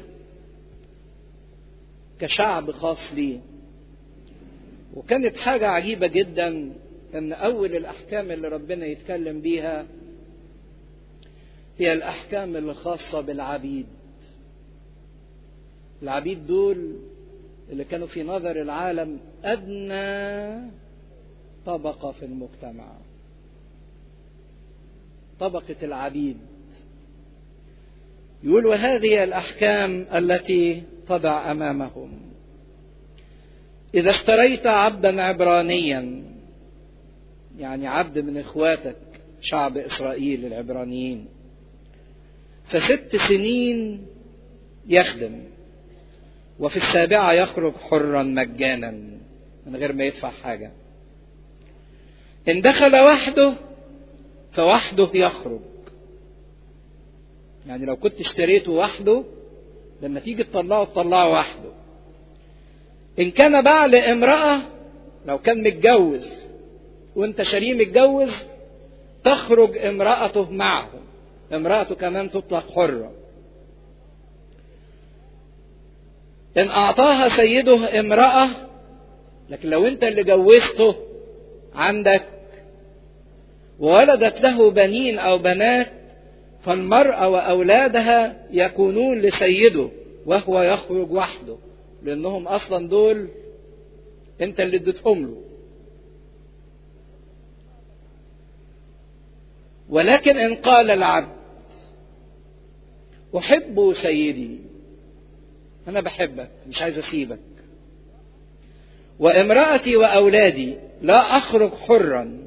كشعب خاص ليه وكانت حاجة عجيبة جدا ان اول الاحكام اللي ربنا يتكلم بيها هي الاحكام اللي خاصة بالعبيد العبيد دول اللي كانوا في نظر العالم ادنى طبقة في المجتمع طبقة العبيد يقول وهذه الأحكام التي تضع أمامهم إذا اشتريت عبدا عبرانيا يعني عبد من إخواتك شعب إسرائيل العبرانيين فست سنين يخدم وفي السابعة يخرج حرا مجانا من غير ما يدفع حاجة إن دخل وحده فوحده يخرج يعني لو كنت اشتريته وحده لما تيجي تطلعه تطلعه وحده إن كان بعل امرأة لو كان متجوز وانت شاريه متجوز تخرج امرأته معه امرأته كمان تطلق حرة إن أعطاها سيده امرأة لكن لو أنت اللي جوزته عندك وولدت له بنين أو بنات فالمرأة وأولادها يكونون لسيده وهو يخرج وحده لأنهم أصلا دول أنت اللي اديتهم له ولكن إن قال العبد أحب سيدي أنا بحبك مش عايز أسيبك وامرأتي وأولادي لا أخرج حرا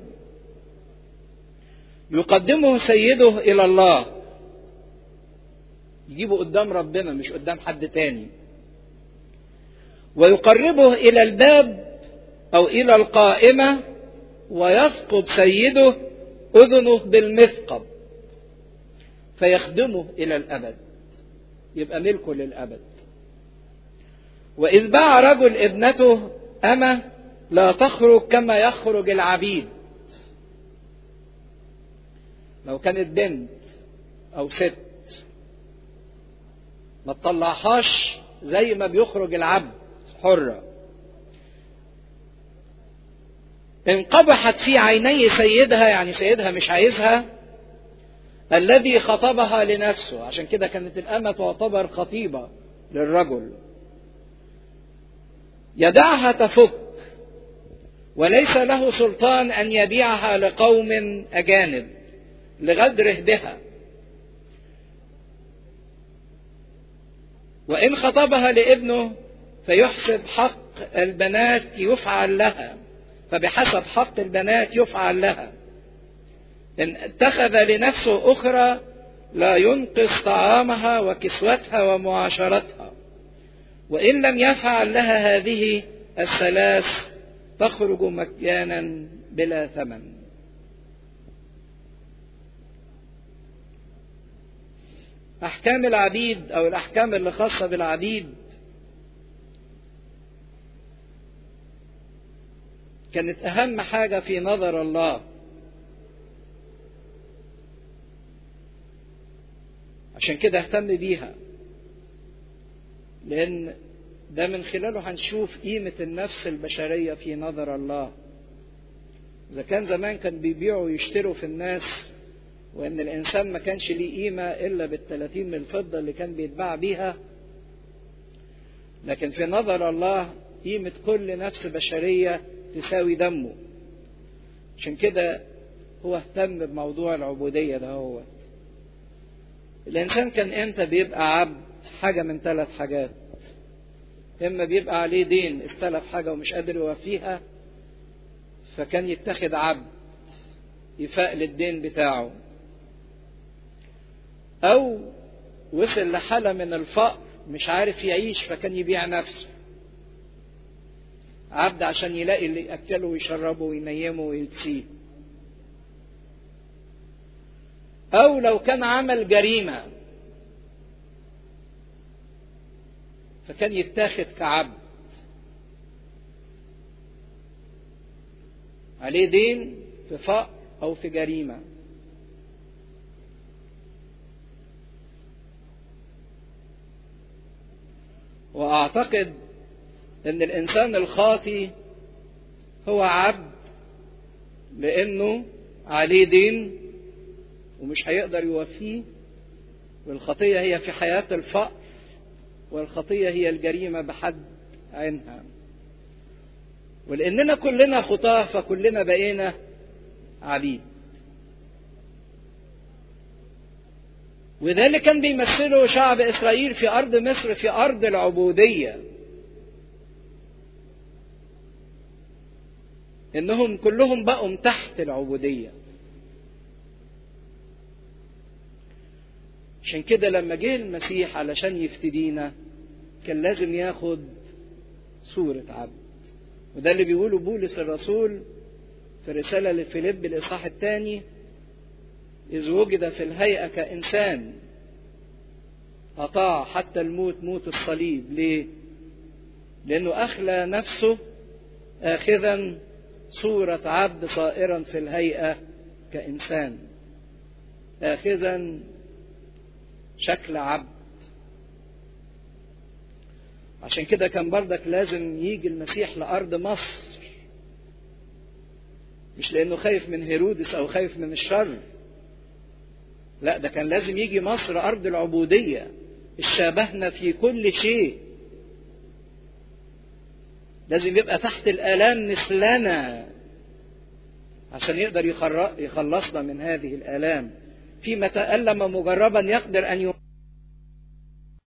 يقدمه سيده إلى الله يجيبه قدام ربنا مش قدام حد تاني ويقربه إلى الباب أو إلى القائمة ويسقط سيده أذنه بالمثقب فيخدمه إلى الأبد يبقى ملكه للأبد وإذ باع رجل ابنته أما لا تخرج كما يخرج العبيد لو كانت بنت أو ست ما تطلعهاش زي ما بيخرج العبد حرة إن قبحت في عيني سيدها يعني سيدها مش عايزها الذي خطبها لنفسه عشان كده كانت الأمة تعتبر خطيبة للرجل يدعها تفك وليس له سلطان أن يبيعها لقوم أجانب لغدره بها وإن خطبها لابنه فيحسب حق البنات يفعل لها فبحسب حق البنات يفعل لها إن اتخذ لنفسه أخرى لا ينقص طعامها وكسوتها ومعاشرتها وإن لم يفعل لها هذه الثلاث تخرج مجانا بلا ثمن أحكام العبيد أو الأحكام اللي خاصة بالعبيد كانت أهم حاجة في نظر الله عشان كده اهتم بيها لأن ده من خلاله هنشوف قيمة النفس البشرية في نظر الله إذا كان زمان كان بيبيعوا ويشتروا في الناس وإن الإنسان ما كانش ليه قيمة إلا بالثلاثين من الفضة اللي كان بيتباع بيها لكن في نظر الله قيمة كل نفس بشرية تساوي دمه عشان كده هو اهتم بموضوع العبودية ده هو الإنسان كان إمتى بيبقى عبد حاجة من ثلاث حاجات إما بيبقى عليه دين استلف حاجة ومش قادر يوفيها فكان يتخذ عبد يفاق للدين بتاعه أو وصل لحالة من الفقر مش عارف يعيش فكان يبيع نفسه عبد عشان يلاقي اللي يأكله ويشربه وينيمه ويكسيه أو لو كان عمل جريمة فكان يتاخد كعبد عليه دين في فقر أو في جريمة وأعتقد أن الإنسان الخاطي هو عبد لأنه عليه دين ومش هيقدر يوفيه والخطية هي في حياة الفقر والخطية هي الجريمة بحد عينها ولأننا كلنا خطاة فكلنا بقينا عبيد وذلك كان بيمثله شعب إسرائيل في أرض مصر في أرض العبودية إنهم كلهم بقوا تحت العبودية عشان كده لما جه المسيح علشان يفتدينا كان لازم ياخد صورة عبد وده اللي بيقوله بولس الرسول في الرسالة لفيليب الإصحاح الثاني إذ وجد في الهيئة كإنسان أطاع حتى الموت موت الصليب ليه؟ لأنه أخلى نفسه آخذا صورة عبد صائرا في الهيئة كإنسان آخذا شكل عبد عشان كده كان بردك لازم يجي المسيح لأرض مصر مش لأنه خايف من هيرودس أو خايف من الشر لا ده كان لازم يجي مصر أرض العبودية الشابهنا في كل شيء لازم يبقى تحت الآلام مثلنا عشان يقدر يخلصنا من هذه الآلام فيما تألم مجربا يقدر أن